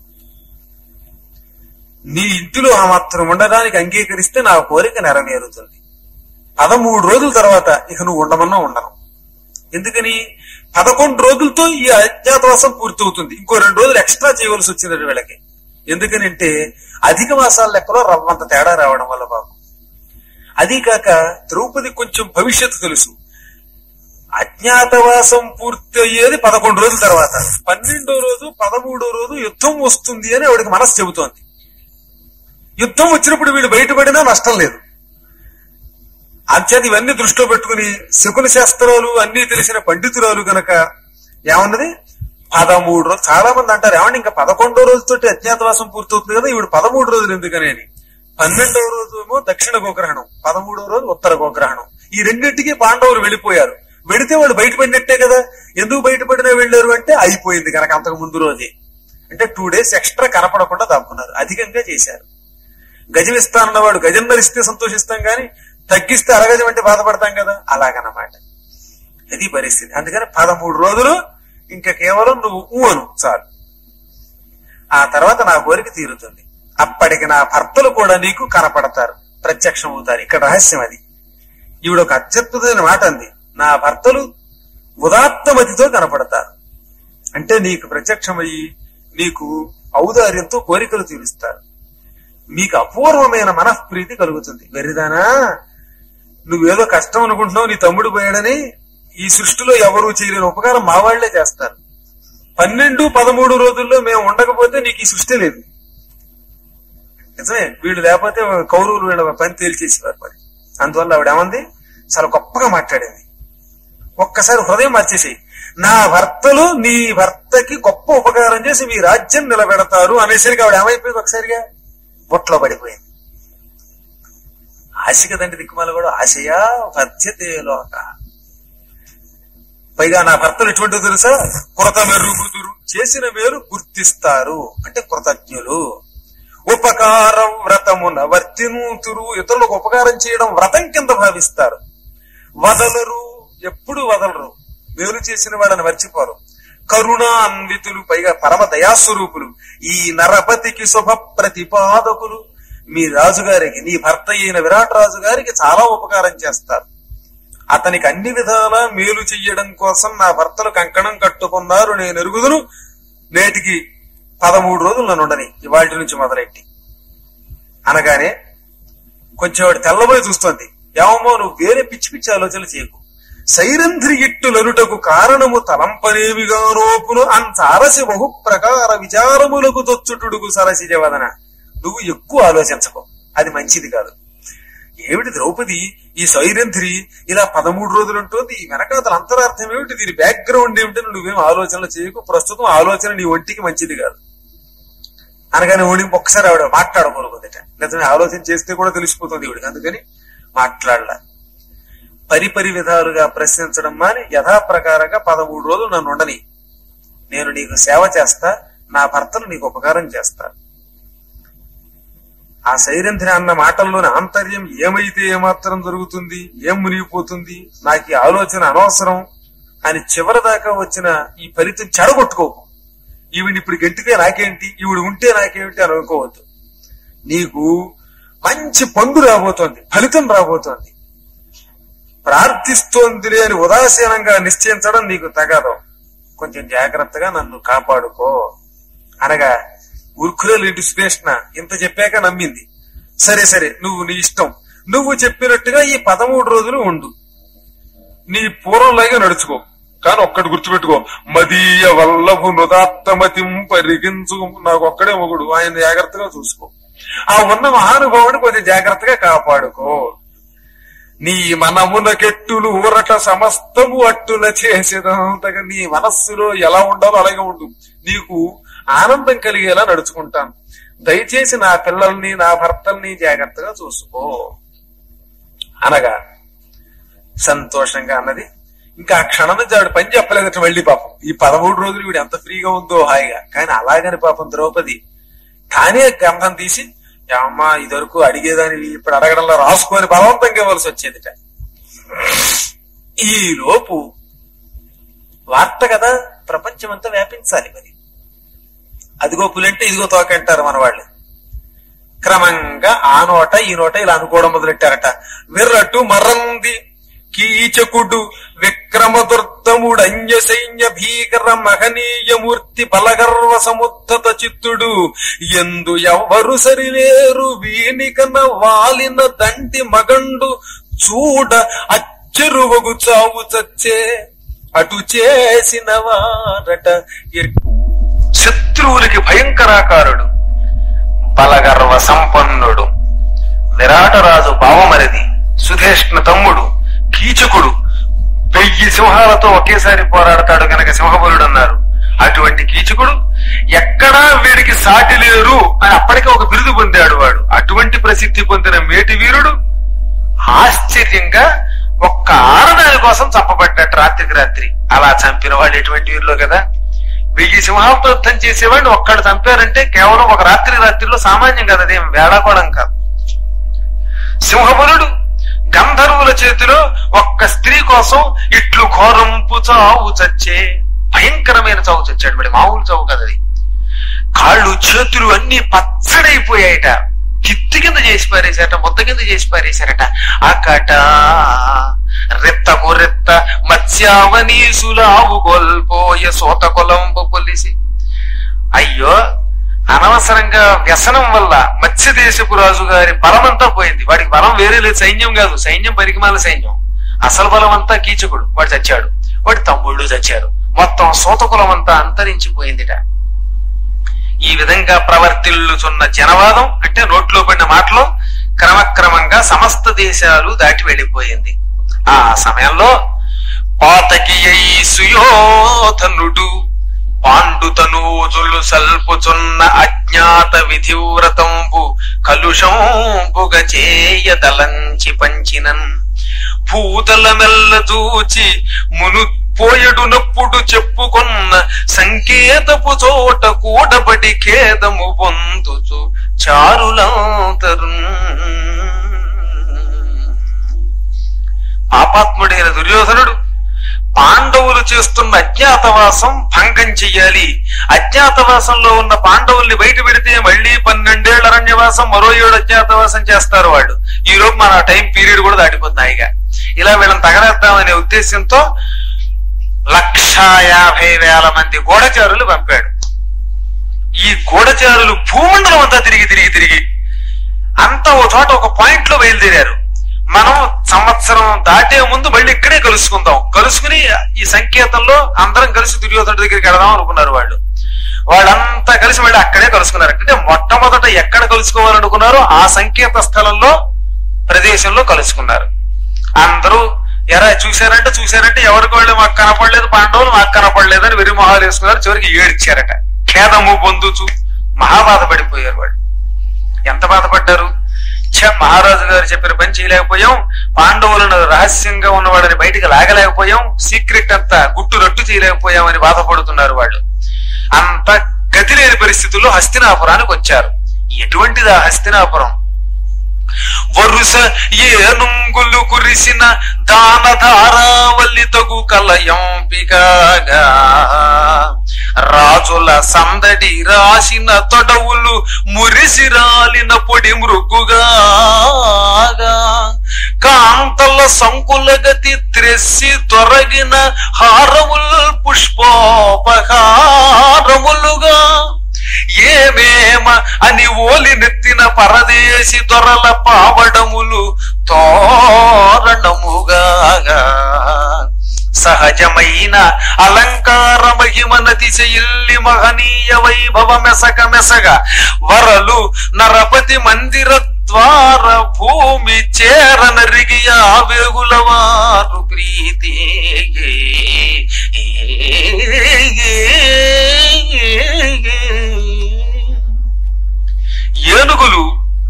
నీ ఇంటిలో ఆ మాత్రం ఉండడానికి అంగీకరిస్తే నా కోరిక నెరవేరుతుంది పదమూడు రోజుల తర్వాత ఇక నువ్వు ఉండమన్నా ఉండను ఎందుకని పదకొండు రోజులతో ఈ అజ్ఞాతవాసం పూర్తవుతుంది ఇంకో రెండు రోజులు ఎక్స్ట్రా చేయవలసి వచ్చింది వీళ్ళకి ఎందుకని అంటే అధిక మాసాల లెక్కలో రవ్వంత తేడా రావడం వల్ల బాబు అది కాక ద్రౌపది కొంచెం భవిష్యత్తు తెలుసు అజ్ఞాతవాసం పూర్తి అయ్యేది పదకొండు రోజుల తర్వాత పన్నెండో రోజు పదమూడో రోజు యుద్ధం వస్తుంది అని ఆవిడకి మనసు చెబుతోంది యుద్ధం వచ్చినప్పుడు వీళ్ళు బయటపడినా నష్టం లేదు అంచేది ఇవన్నీ దృష్టిలో పెట్టుకుని శకున శాస్త్రాలు అన్ని తెలిసిన పండితురాలు గనక ఏమన్నది పదమూడు రోజులు చాలా మంది అంటారు ఏమండి ఇంకా పదకొండో రోజుతోటి అజ్ఞాతవాసం పూర్తవుతుంది కదా ఇప్పుడు పదమూడు రోజులు ఎందుకని అని పన్నెండవ రోజు ఏమో దక్షిణ గోగ్రహణం పదమూడవ రోజు ఉత్తర గోగ్రహణం ఈ రెండింటికి పాండవులు వెళ్ళిపోయారు వెళితే వాళ్ళు బయటపడినట్టే కదా ఎందుకు బయటపడినా వెళ్ళారు అంటే అయిపోయింది కనుక అంతకు ముందు రోజే అంటే టూ డేస్ ఎక్స్ట్రా కనపడకుండా దాక్కున్నారు అధికంగా చేశారు గజం ఇస్తానన్న వాడు గజం ధరిస్తే సంతోషిస్తాం గాని తగ్గిస్తే అరగజం అంటే బాధపడతాం కదా అలాగన్నమాట అది పరిస్థితి అందుకని పదమూడు రోజులు ఇంకా కేవలం నువ్వు ఊ అను చాలు ఆ తర్వాత నా కోరిక తీరుతుంది అప్పటికి నా భర్తలు కూడా నీకు కనపడతారు ప్రత్యక్షం అవుతారు ఇక్కడ రహస్యం అది ఈవిడ ఒక అత్యద్భుతమైన మాట అంది నా భర్తలు ఉదాత్తమతితో కనపడతారు అంటే నీకు ప్రత్యక్షమయ్యి నీకు ఔదార్యంతో కోరికలు తీరుస్తారు మీకు అపూర్వమైన మనఃప్రీతి కలుగుతుంది వెర్రిదానా నువ్వేదో కష్టం అనుకుంటున్నావు నీ తమ్ముడు పోయాడని ఈ సృష్టిలో ఎవరు చేయలేని ఉపకారం మా వాళ్లే చేస్తారు పన్నెండు పదమూడు రోజుల్లో మేము ఉండకపోతే నీకు ఈ సృష్టి లేదు నిజమే వీళ్ళు లేకపోతే కౌరవులు వీళ్ళ పని తేల్చేసేవారు మరి అందువల్ల ఆవిడ ఏమంది చాలా గొప్పగా మాట్లాడింది ఒక్కసారి హృదయం మార్చేసేయి నా భర్తలు నీ భర్తకి గొప్ప ఉపకారం చేసి మీ రాజ్యం నిలబెడతారు అనేసరికి ఆవిడ ఏమైపోయింది ఒకసారిగా బొట్లో పడిపోయింది ఆశ కదండి దిక్కుమాల కూడా ఆశయా భర్త్యతే లోక పైగా నా భర్తలు ఎటువంటిదో తెలుసా కృత మెరుగుదురు చేసిన మేలు గుర్తిస్తారు అంటే కృతజ్ఞులు ఉపకార వ్రతమున వర్తినూతురు ఇతరులకు ఉపకారం చేయడం వ్రతం కింద భావిస్తారు వదలరు ఎప్పుడు వదలరు మేలు చేసిన వాళ్ళని మర్చిపోరు కరుణాన్వితులు పైగా పరమ దయాస్వరూపులు ఈ నరపతికి శుభ ప్రతిపాదకులు మీ రాజుగారికి నీ భర్త అయిన విరాట్ రాజు గారికి చాలా ఉపకారం చేస్తారు అతనికి అన్ని విధాలా మేలు చెయ్యడం కోసం నా భర్తలు కంకణం కట్టుకున్నారు నేను ఎరుగుదును నేటికి పదమూడు రోజులు నన్ను ఉండని ఇవాటి నుంచి మొదలెట్టి అనగానే కొంచెం వాడు తెల్లబోయి చూస్తోంది ఏమమ్మో నువ్వు వేరే పిచ్చి పిచ్చి ఆలోచనలు చేయకు సైరంధ్రి ఇట్టులనుటకు కారణము తలంపనేమిగానోపును అంతరసి బహు ప్రకార విచారములకు తొచ్చుటుడుగు సరసి జవదన నువ్వు ఎక్కువ ఆలోచించకు అది మంచిది కాదు ఏమిటి ద్రౌపది ఈ సైరంధ్రి ఇలా పదమూడు రోజులు ఉంటుంది ఈ వెనకాతల అంతరార్థం ఏమిటి దీని బ్యాక్గ్రౌండ్ ఏమిటని నువ్వేం ఆలోచనలు చేయకు ప్రస్తుతం ఆలోచన నీ ఒంటికి మంచిది కాదు అనగానే ఓడి ఒక్కసారి ఆవిడ మాట్లాడకూడదట నిజమే ఆలోచన చేస్తే కూడా తెలిసిపోతుంది ఈవిడికి అందుకని మాట్లాడలా పరిపరి విధాలుగా ప్రశ్నించడం మాని యథాప్రకారంగా పదమూడు రోజులు నన్ను ఉండని నేను నీకు సేవ చేస్తా నా భర్తలు నీకు ఉపకారం చేస్తా ఆ సైరంధ్రి అన్న మాటల్లోని ఆంతర్యం ఏమైతే ఏమాత్రం జరుగుతుంది ఏం మునిగిపోతుంది నాకు ఈ ఆలోచన అనవసరం అని చివరి దాకా వచ్చిన ఈ ఫలితం చెడగొట్టుకోకు ఈవిడ ఇప్పుడు గెంటితే నాకేంటి ఈవిడ ఉంటే నాకేమిటి అని అనుకోవద్దు నీకు మంచి పండు రాబోతోంది ఫలితం రాబోతోంది ప్రార్థిస్తోందిలే అని ఉదాసీనంగా నిశ్చయించడం నీకు తగదు కొంచెం జాగ్రత్తగా నన్ను కాపాడుకో అనగా ఉర్ఖులలో ఇంటి శ్రేష్ణ ఇంత చెప్పాక నమ్మింది సరే సరే నువ్వు నీ ఇష్టం నువ్వు చెప్పినట్టుగా ఈ పదమూడు రోజులు ఉండు నీ పూర్వంలాగే నడుచుకో కానీ ఒక్కటి గుర్తుపెట్టుకో మదీయ వల్లభు నుదాత్తమతిం పరిగించు నాకు ఒక్కడే మొగుడు ఆయన జాగ్రత్తగా చూసుకో ఆ ఉన్న మహానుభావుని కొంచెం జాగ్రత్తగా కాపాడుకో నీ మనమున కెట్టులు ఊరట సమస్తము అట్టుల చేసేదంతగా నీ మనస్సులో ఎలా ఉండాలో అలాగే ఉండు నీకు ఆనందం కలిగేలా నడుచుకుంటాను దయచేసి నా పిల్లల్ని నా భర్తల్ని జాగ్రత్తగా చూసుకో అనగా సంతోషంగా అన్నది ఇంకా ఆ క్షణం నుంచి ఆవిడ పని చెప్పలేదట మళ్ళీ పాపం ఈ పదమూడు రోజులు వీడు ఎంత ఫ్రీగా ఉందో హాయిగా కానీ అలాగని పాపం ద్రౌపది కానీ గంధం తీసి అమ్మా ఇదివరకు అడిగేదాని ఇప్పుడు అడగడంలో రాసుకొని బలవంతంగా ఇవ్వాల్సి వచ్చేదిట ఈ లోపు వార్త కదా ప్రపంచమంతా వ్యాపించాలి మరి అదిగో పులంటే ఇదిగో తోక అంటారు మన వాళ్ళు క్రమంగా ఆ నోట ఈ నోట ఇలా అనుకోవడం మొదలెట్టారట విర్రటు మరంది కీచకుడు విక్రమదుర్దముడు అన్య సైన్య భీకర మహనీయ మూర్తి బలగర్వ సముద్ధత చిత్తుడు ఎందు ఎవ్వరు సరిలేరు వీనికన వాలిన దంటి మగండు చూడ అచ్చెరువగు చావు చచ్చే అటు చేసిన వారట శత్రువులకి భయంకరాకారుడు బలగర్వ సంపన్నుడు విరాటరాజు భావమరిది సుధేష్ణ తమ్ముడు కీచకుడు వెయ్యి సింహాలతో ఒకేసారి పోరాడతాడు గనక సింహబలుడు అన్నారు అటువంటి కీచకుడు ఎక్కడా వీడికి సాటి లేరు అని అప్పటికే ఒక బిరుదు పొందాడు వాడు అటువంటి ప్రసిద్ధి పొందిన మేటి వీరుడు ఆశ్చర్యంగా ఒక్క ఆడదాని కోసం చంపబడ్డట్టు రాత్రికి రాత్రి అలా చంపిన వాళ్ళు ఎటువంటి వీరులో కదా వెయ్యి సింహాలతో యుద్ధం చేసేవాడిని ఒక్కడు చంపారంటే కేవలం ఒక రాత్రి రాత్రిలో సామాన్యం కదా అదేం వేళాకోవడం కాదు సింహబలుడు గంధర్వుల చేతిలో ఒక్క స్త్రీ కోసం ఇట్లు ఘోరంపు చావు చచ్చే భయంకరమైన చావు చచ్చాడు మరి మామూలు చావు కదా అది కాళ్ళు చేతులు అన్ని పచ్చడైపోయాయట కిత్తి కింద చేసి పారేశారట ముద్ద కింద చేసి పారేశారట అకట రెత్తకు రెత్త మత్స్యావనీసులావు గొల్పోయ సోత కొలంబు పొలిసి అయ్యో అనవసరంగా వ్యసనం వల్ల మత్స్యదేశపు రాజు గారి బలం అంతా పోయింది వాడికి బలం వేరే లేదు సైన్యం కాదు సైన్యం పరిగమాల సైన్యం అసలు బలం అంతా కీచకుడు వాడు చచ్చాడు వాడి తమ్ముళ్ళు చచ్చారు మొత్తం సోతకులం అంతా అంతరించిపోయిందిట ఈ విధంగా ప్రవర్తిల్లుచున్న జనవాదం అంటే నోట్లో పడిన మాటలో క్రమక్రమంగా సమస్త దేశాలు దాటి వెళ్ళిపోయింది ఆ సమయంలో పాతకి సుయోధనుడు పాండుతనూజులు సల్పుచున్న అజ్ఞాత విధివ్రతంబు కలుషంబుగ చేయదలంచి పంచినన్ భూతల మెల్ల చూచి మును పోయడునప్పుడు చెప్పుకొన్న సంకేతపు చోట కూడబడి ఖేదము పొందుచు చారులంతరు పాపాత్ముడైన దుర్యోధనుడు పాండవులు చేస్తున్న అజ్ఞాతవాసం భంగం చెయ్యాలి అజ్ఞాతవాసంలో ఉన్న పాండవుల్ని బయట పెడితే మళ్ళీ పన్నెండేళ్ల అరణ్యవాసం మరో ఏడు అజ్ఞాతవాసం చేస్తారు వాళ్ళు ఈ రోజు మన టైం పీరియడ్ కూడా దాటిపోతున్నాయిగా ఇలా వీళ్ళని తగలేద్దామనే ఉద్దేశంతో లక్షా యాభై వేల మంది గూఢచారులు పంపాడు ఈ గూఢచారులు భూమండలం అంతా తిరిగి తిరిగి తిరిగి అంతా ఓ చోట ఒక పాయింట్ లో బయలుదేరారు మనం సంవత్సరం దాటే ముందు మళ్ళీ ఇక్కడే కలుసుకుందాం కలుసుకుని ఈ సంకేతంలో అందరం కలిసి దుర్యోధనుడి దగ్గరికి వెళదాం అనుకున్నారు వాళ్ళు వాళ్ళంతా కలిసి మళ్ళీ అక్కడే కలుసుకున్నారు అంటే మొట్టమొదట ఎక్కడ కలుసుకోవాలనుకున్నారో ఆ సంకేత స్థలంలో ప్రదేశంలో కలుసుకున్నారు అందరూ ఎరా చూశారంటే చూశారంటే ఎవరికి వాళ్ళు మాకు కనపడలేదు పాండవులు మాకు కనపడలేదు అని వెరి మొహాలు వేసుకున్నారు చివరికి ఏడ్చారట ఖేదము పొందుచు మహాబాధపడిపోయారు వాళ్ళు ఎంత బాధపడ్డారు ఛ మహారాజు గారు చెప్పిన పని చేయలేకపోయాం పాండవులను రహస్యంగా ఉన్నవాడని బయటికి లాగలేకపోయాం సీక్రెట్ అంతా గుట్టు రట్టు చేయలేకపోయాం అని బాధపడుతున్నారు వాళ్ళు అంత గతి లేని పరిస్థితుల్లో హస్తినాపురానికి వచ్చారు ఎటువంటిదా హస్తినాపురం వరుస ఏనుంగులు కురిసిన దాన ధారావల్లి తగు కలయంపికగా రాజుల సందడి రాసిన తొడవులు మురిసి రాలిన పొడి మృగ్గుగా కాంతల సంకుల గతి త్రెస్సి తొరగిన హారముల్ పుష్పోపహారములుగా ఏమేమ అని ఓలి నెత్తిన పరదేశి దొరల పావడములు తోరణముగా సహజమైన అలంకార మహిమనతి చెల్లి మహనీయ వైభవ మెసక మెసగ వరలు నరపతి మందిర ద్వార భూమి చేరనరిగి ఆ వేగుల వారు ప్రీతి ఏనుగులు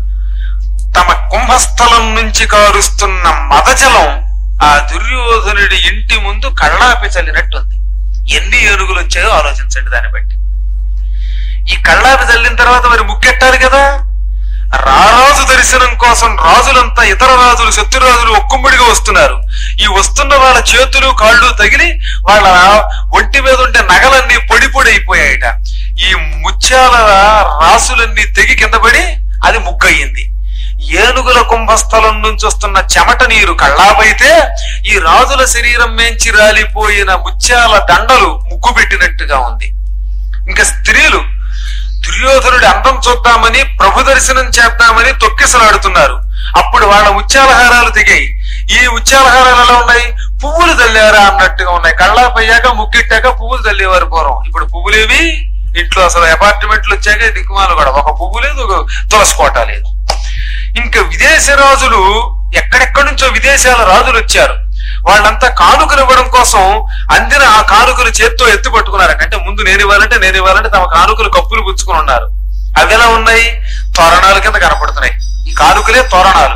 తమ కుంభస్థలం నుంచి కారుస్తున్న మదజలం ఆ దుర్యోధనుడి ఇంటి ముందు కళ్ళాపి చల్లినట్టుంది ఎన్ని ఏనుగులు వచ్చాయో ఆలోచించండి దాన్ని బట్టి ఈ కళ్ళాపి చల్లిన తర్వాత మరి ముక్కెట్టాలి కదా రారాజు దర్శనం కోసం రాజులంతా ఇతర రాజులు శత్రురాజులు ఒక్కుమ్మడిగా వస్తున్నారు ఈ వస్తున్న వాళ్ళ చేతులు కాళ్ళు తగిలి వాళ్ళ ఒంటి మీద ఉండే నగలన్నీ పొడి పొడి అయిపోయాయట ఈ ముత్యాల రాసులన్నీ తెగి కింద పడి అది ముగ్గయింది ఏనుగుల కుంభస్థలం నుంచి వస్తున్న చెమట నీరు కళ్ళాపైతే ఈ రాజుల శరీరం మేంచి రాలిపోయిన ముత్యాల దండలు ముగ్గు పెట్టినట్టుగా ఉంది ఇంకా స్త్రీలు దుర్యోధనుడి అందం చూద్దామని ప్రభు దర్శనం చేద్దామని తొక్కిసలాడుతున్నారు అప్పుడు వాళ్ళ ముత్యాలహారాలు దిగాయి ఈ ముత్యాలహారాలు ఎలా ఉన్నాయి పువ్వులు తల్లారా అన్నట్టుగా ఉన్నాయి కళ్ళాపయ్యాక ముక్కెట్టాక పువ్వులు తల్లేవారు పూర్వం ఇప్పుడు పువ్వులేవి ఇంట్లో అసలు అపార్ట్మెంట్లు వచ్చాక దిక్కుమాలు కూడా ఒక పువ్వు లేదు ఒక తులసి కోట లేదు ఇంకా విదేశ రాజులు ఎక్కడెక్కడి నుంచో విదేశాల రాజులు వచ్చారు వాళ్ళంతా కానుకలు ఇవ్వడం కోసం అందిన ఆ కానుకలు చేత్తో ఎత్తి పట్టుకున్నారు అంటే ముందు నేను ఇవ్వాలంటే నేను ఇవ్వాలంటే తమ కానుకలు కప్పులు పుచ్చుకుని ఉన్నారు అవి ఎలా ఉన్నాయి తోరణాల కింద కనపడుతున్నాయి ఈ కానుకలే తోరణాలు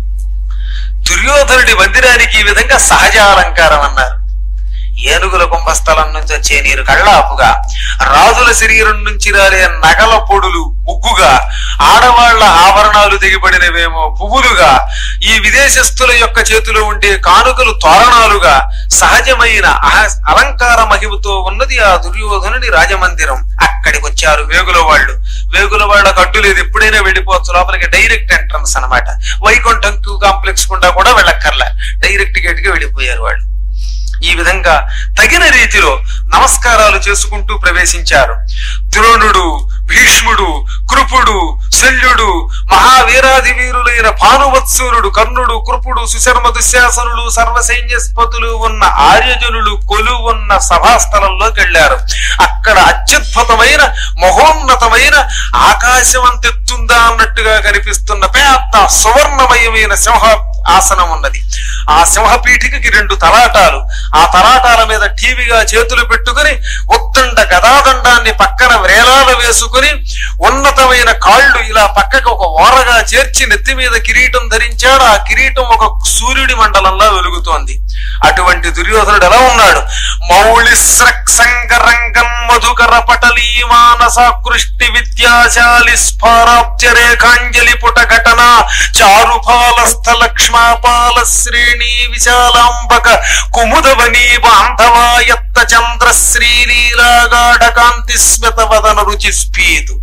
దుర్యోధనుడి మందిరానికి ఈ విధంగా సహజ అలంకారం అన్నారు ఏనుగుల కుంభస్థలం నుంచి వచ్చే నీరు కళ్ళాపుగా రాజుల శరీరం నుంచి రాలే నగల పొడులు ముగ్గుగా ఆడవాళ్ల ఆభరణాలు దిగిపడినవేమో పువ్వులుగా ఈ విదేశస్తుల యొక్క చేతిలో ఉండే కానుకలు తోరణాలుగా సహజమైన అహ- అలంకార మహిమతో ఉన్నది ఆ దుర్యోధనుని రాజమందిరం అక్కడికి వచ్చారు వేగుల వాళ్ళు వేగుల వాళ్ళ అడ్డు లేదు ఎప్పుడైనా వెళ్ళిపోవచ్చు లోపలికి డైరెక్ట్ ఎంట్రన్స్ అన్నమాట వైకుంఠం క్యూ కాంప్లెక్స్ గుండా కూడా వెళ్ళక్కర్లే డైరెక్ట్ గేట్ కి వెళ్ళిపోయారు వాళ్ళు ఈ విధంగా తగిన రీతిలో నమస్కారాలు చేసుకుంటూ ప్రవేశించారు ద్రోణుడు భీష్ముడు కృపుడు శల్యుడు మహావీరాది వీరులైన భానువత్సూరుడు కర్ణుడు కృపుడు సుశర్మ దుశ్శాసనుడు సర్వసైన్యస్పతులు ఉన్న ఆర్యజనులు కొలు ఉన్న సభాస్థలంలోకి వెళ్లారు అక్కడ అత్యద్భుతమైన మహోన్నతమైన ఆకాశం అంతెత్తుందా అన్నట్టుగా కనిపిస్తున్న పెద్ద సువర్ణమయమైన సింహ ఆసనం ఉన్నది ఆ సింహపీఠికకి రెండు తలాటాలు ఆ తలాటాల మీద టీవీగా చేతులు పెట్టుకుని ఉత్తండ గదాదండాన్ని పక్కన వ్రేలాల వేసుకుని ఉన్నతమైన కాళ్ళు ఇలా పక్కకు ఒక ఓరగా చేర్చి నెత్తి మీద కిరీటం ధరించాడు ఆ కిరీటం ఒక సూర్యుడి మండలంలో వెలుగుతోంది అటువంటి దుర్యోధనుడు ఎలా ఉన్నాడు మౌళి సంగరంగం మధుకర పటలీ మానసాకృష్టి విద్యాశాలి స్ఫారాబ్జ రేఖాంజలి పుట ఘటన చారుపాలస్థ లక్ష్మాపాల శ్రేణి విశాలాంబక కుముదవనీ బాంధవాయత్త చంద్ర శ్రీలీలాగాఢ కాంతి స్మిత వదన రుచి స్ఫీతు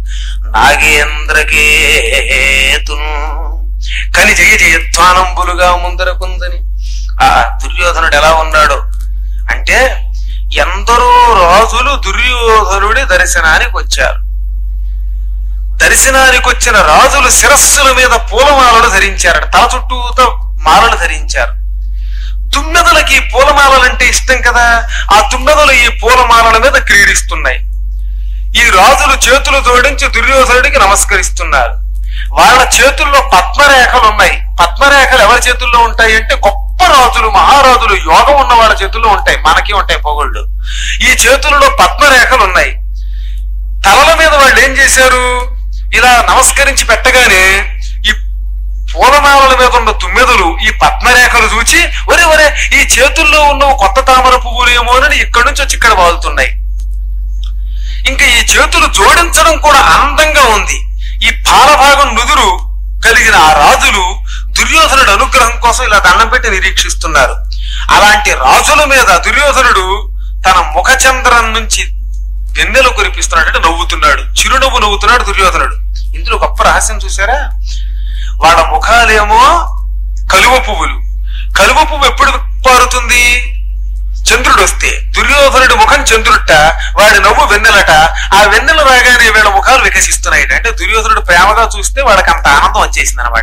నాగేంద్రకేతును కని జయ జయధ్వానంబులుగా ముందరకుందని ఆ దుర్యోధనుడు ఎలా ఉన్నాడు అంటే ఎందరో రాజులు దుర్యోధనుడి దర్శనానికి వచ్చారు దర్శనానికి వచ్చిన రాజులు శిరస్సుల మీద పూలమాలలు ధరించారట తల చుట్టూతో మాలలు ధరించారు తుమ్మెదలకి ఈ పూలమాలలంటే ఇష్టం కదా ఆ తుమ్మెదలు ఈ పూలమాలల మీద క్రీడిస్తున్నాయి ఈ రాజులు చేతులు జోడించి దుర్యోధనుడికి నమస్కరిస్తున్నారు వాళ్ళ చేతుల్లో పద్మరేఖలు ఉన్నాయి పద్మరేఖలు ఎవరి చేతుల్లో ఉంటాయి అంటే గొప్ప రాజులు మహారాజులు యోగం ఉన్న వాళ్ళ చేతుల్లో ఉంటాయి మనకి ఉంటాయి పొగళ్ళు ఈ చేతులలో పద్మరేఖలు ఉన్నాయి తలల మీద వాళ్ళు ఏం చేశారు ఇలా నమస్కరించి పెట్టగానే ఈ పూలమాలల మీద ఉన్న తుమ్మెదలు ఈ పద్మరేఖలు చూచి ఒరే ఒరే ఈ చేతుల్లో ఉన్న కొత్త తామర పువ్వులేమోనని ఇక్కడి నుంచి వచ్చి ఇక్కడ వాలుతున్నాయి ఇంకా ఈ చేతులు జోడించడం కూడా అందంగా ఉంది ఈ పాలభాగం నుదురు కలిగిన ఆ రాజులు దుర్యోధనుడు అనుగ్రహం కోసం ఇలా దండం పెట్టి నిరీక్షిస్తున్నారు అలాంటి రాజుల మీద దుర్యోధనుడు తన ముఖచంద్రం నుంచి వెన్నెలు కురిపిస్తున్నాడు అంటే నవ్వుతున్నాడు చిరునవ్వు నవ్వుతున్నాడు దుర్యోధనుడు ఇందులో గొప్ప రహస్యం చూసారా వాళ్ళ ముఖాలేమో కలువ పువ్వులు కలువ పువ్వు ఎప్పుడు పారుతుంది చంద్రుడు వస్తే దుర్యోధనుడి ముఖం చంద్రుట వాడి నవ్వు వెన్నెలట ఆ వెన్నెల రాగానే వీళ్ళ ముఖాలు వికసిస్తున్నాయి అంటే దుర్యోధనుడు ప్రేమగా చూస్తే వాళ్ళకి అంత ఆనందం వచ్చేసింది అనమాట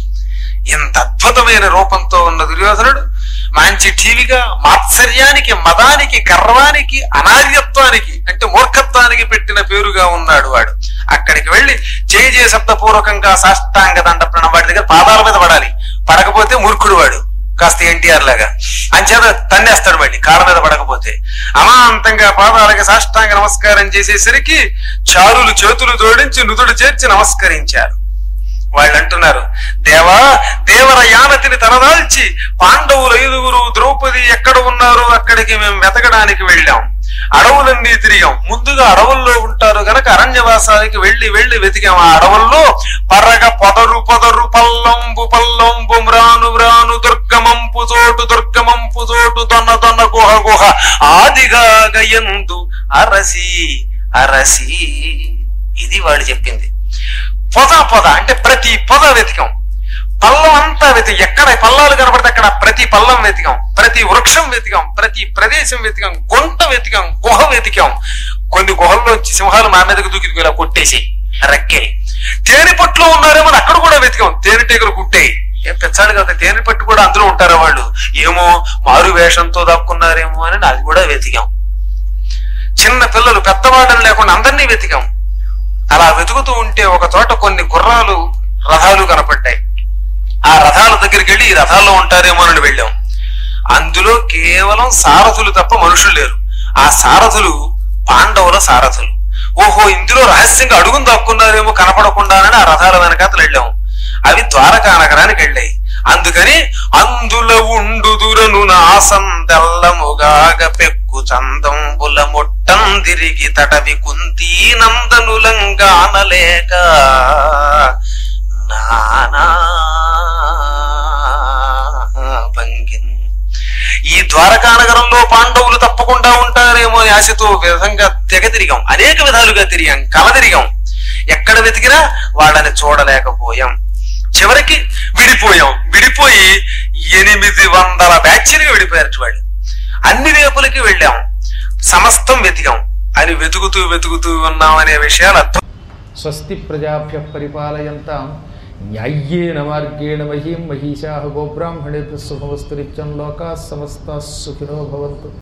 ఇంత అద్భుతమైన రూపంతో ఉన్న దుర్యోధనుడు మంచి టీవీగా మాత్సర్యానికి మదానికి గర్వానికి అనార్యత్వానికి అంటే మూర్ఖత్వానికి పెట్టిన పేరుగా ఉన్నాడు వాడు అక్కడికి వెళ్లి జయ జయ శబ్దపూర్వకంగా సాష్టాంగ దండ ప్రణం వాడి దగ్గర పాదాల మీద పడాలి పడకపోతే మూర్ఖుడు వాడు కాస్త ఎన్టీఆర్ లాగా అంచేత తన్నేస్తాడు మళ్ళీ కాళ్ళ మీద పడకపోతే అమాంతంగా పాదాలకి సాష్టాంగ నమస్కారం చేసేసరికి చారులు చేతులు జోడించి నుదుడు చేర్చి నమస్కరించారు వాళ్ళు అంటున్నారు దేవా దేవర యానతిని తలదాల్చి పాండవులు ఐదుగురు ద్రౌపది ఎక్కడ ఉన్నారో అక్కడికి మేము వెతకడానికి వెళ్ళాం అడవులన్నీ తిరిగాం ముందుగా అడవుల్లో ఉంటారు గనక అరణ్యవాసానికి వెళ్లి వెళ్లి వెతికాం ఆ అడవుల్లో పరగ పొదరు పొదరు పల్లంబు పల్లంబు మ్రాను మ్రాను దుర్గమంపు చోటు దుర్గమంపు చోటు దొన్న దొన్న గుహ గుహ ఆదిగా గయందు అరసి అరసి ఇది వాడు చెప్పింది పొద పొద అంటే ప్రతి పొద వెతికాం పల్లం అంతా వెతికాం ఎక్కడ పల్లాలు కనబడితే అక్కడ ప్రతి పల్లం వెతికాం ప్రతి వృక్షం వెతికాం ప్రతి ప్రదేశం వెతికాం గుంట వెతికాం గుహ వెతికాం కొన్ని గుహల్లోంచి సింహాలు మా మీదకి దూకి ఇలా కొట్టేసి రెక్కే తేనె పట్టులో ఉన్నారేమో అని అక్కడ కూడా వెతికాం తేనెటీగలు కుట్టాయి ఏం పెంచాలి కదా తేనె పట్టు కూడా అందులో ఉంటారా వాళ్ళు ఏమో మారు వేషంతో దాక్కున్నారేమో అని అది కూడా వెతికాం చిన్న పిల్లలు పెద్దవాళ్ళని లేకుండా అందరినీ వెతికాం అలా వెతుకుతూ ఉంటే ఒక చోట కొన్ని గుర్రాలు రథాలు కనపడ్డాయి ఆ రథాల దగ్గరికి వెళ్ళి ఈ రథాల్లో ఉంటారేమో అని వెళ్ళాం అందులో కేవలం సారథులు తప్ప మనుషులు లేరు ఆ సారథులు పాండవుల సారథులు ఓహో ఇందులో రహస్యంగా అడుగును దాక్కున్నారేమో కనపడకుండానని ఆ రథాల వెనకాతలు వెళ్ళాం అవి ద్వారకా నగరానికి వెళ్ళాయి అందుకని అందులో ఉండుదురను నాసందల్లముగాగ పెక్కు చందంబుల మొట్టం తిరిగి తటవి కుంతీ నందనులంగానలేక నానా భంగిన్ ఈ ద్వారకా నగరంలో పాండవులు తప్పకుండా ఉంటారేమో అని ఆశతో విధంగా తెగ తిరిగాం అనేక విధాలుగా తిరిగాం కల తిరిగాం ఎక్కడ వెతికినా వాళ్ళని చూడలేకపోయాం చివరికి విడిపోయాం విడిపోయి ఎనిమిది వందల బ్యాచ్లుగా విడిపోయారు వాళ్ళు అన్ని వైపులకి వెళ్ళాం సమస్తం వెతికాం అని వెతుకుతూ వెతుకుతూ ఉన్నాం అనే విషయాలు అర్థం స్వస్తి ప్రజాభ్య పరిపాలయంతాం న్యాయ్యేన మార్గేణ మహీం మహిషా గోబ్రాహ్మణేభ్య శుభమస్తు నిత్యం లోకా సమస్త సుఖినో భవంతు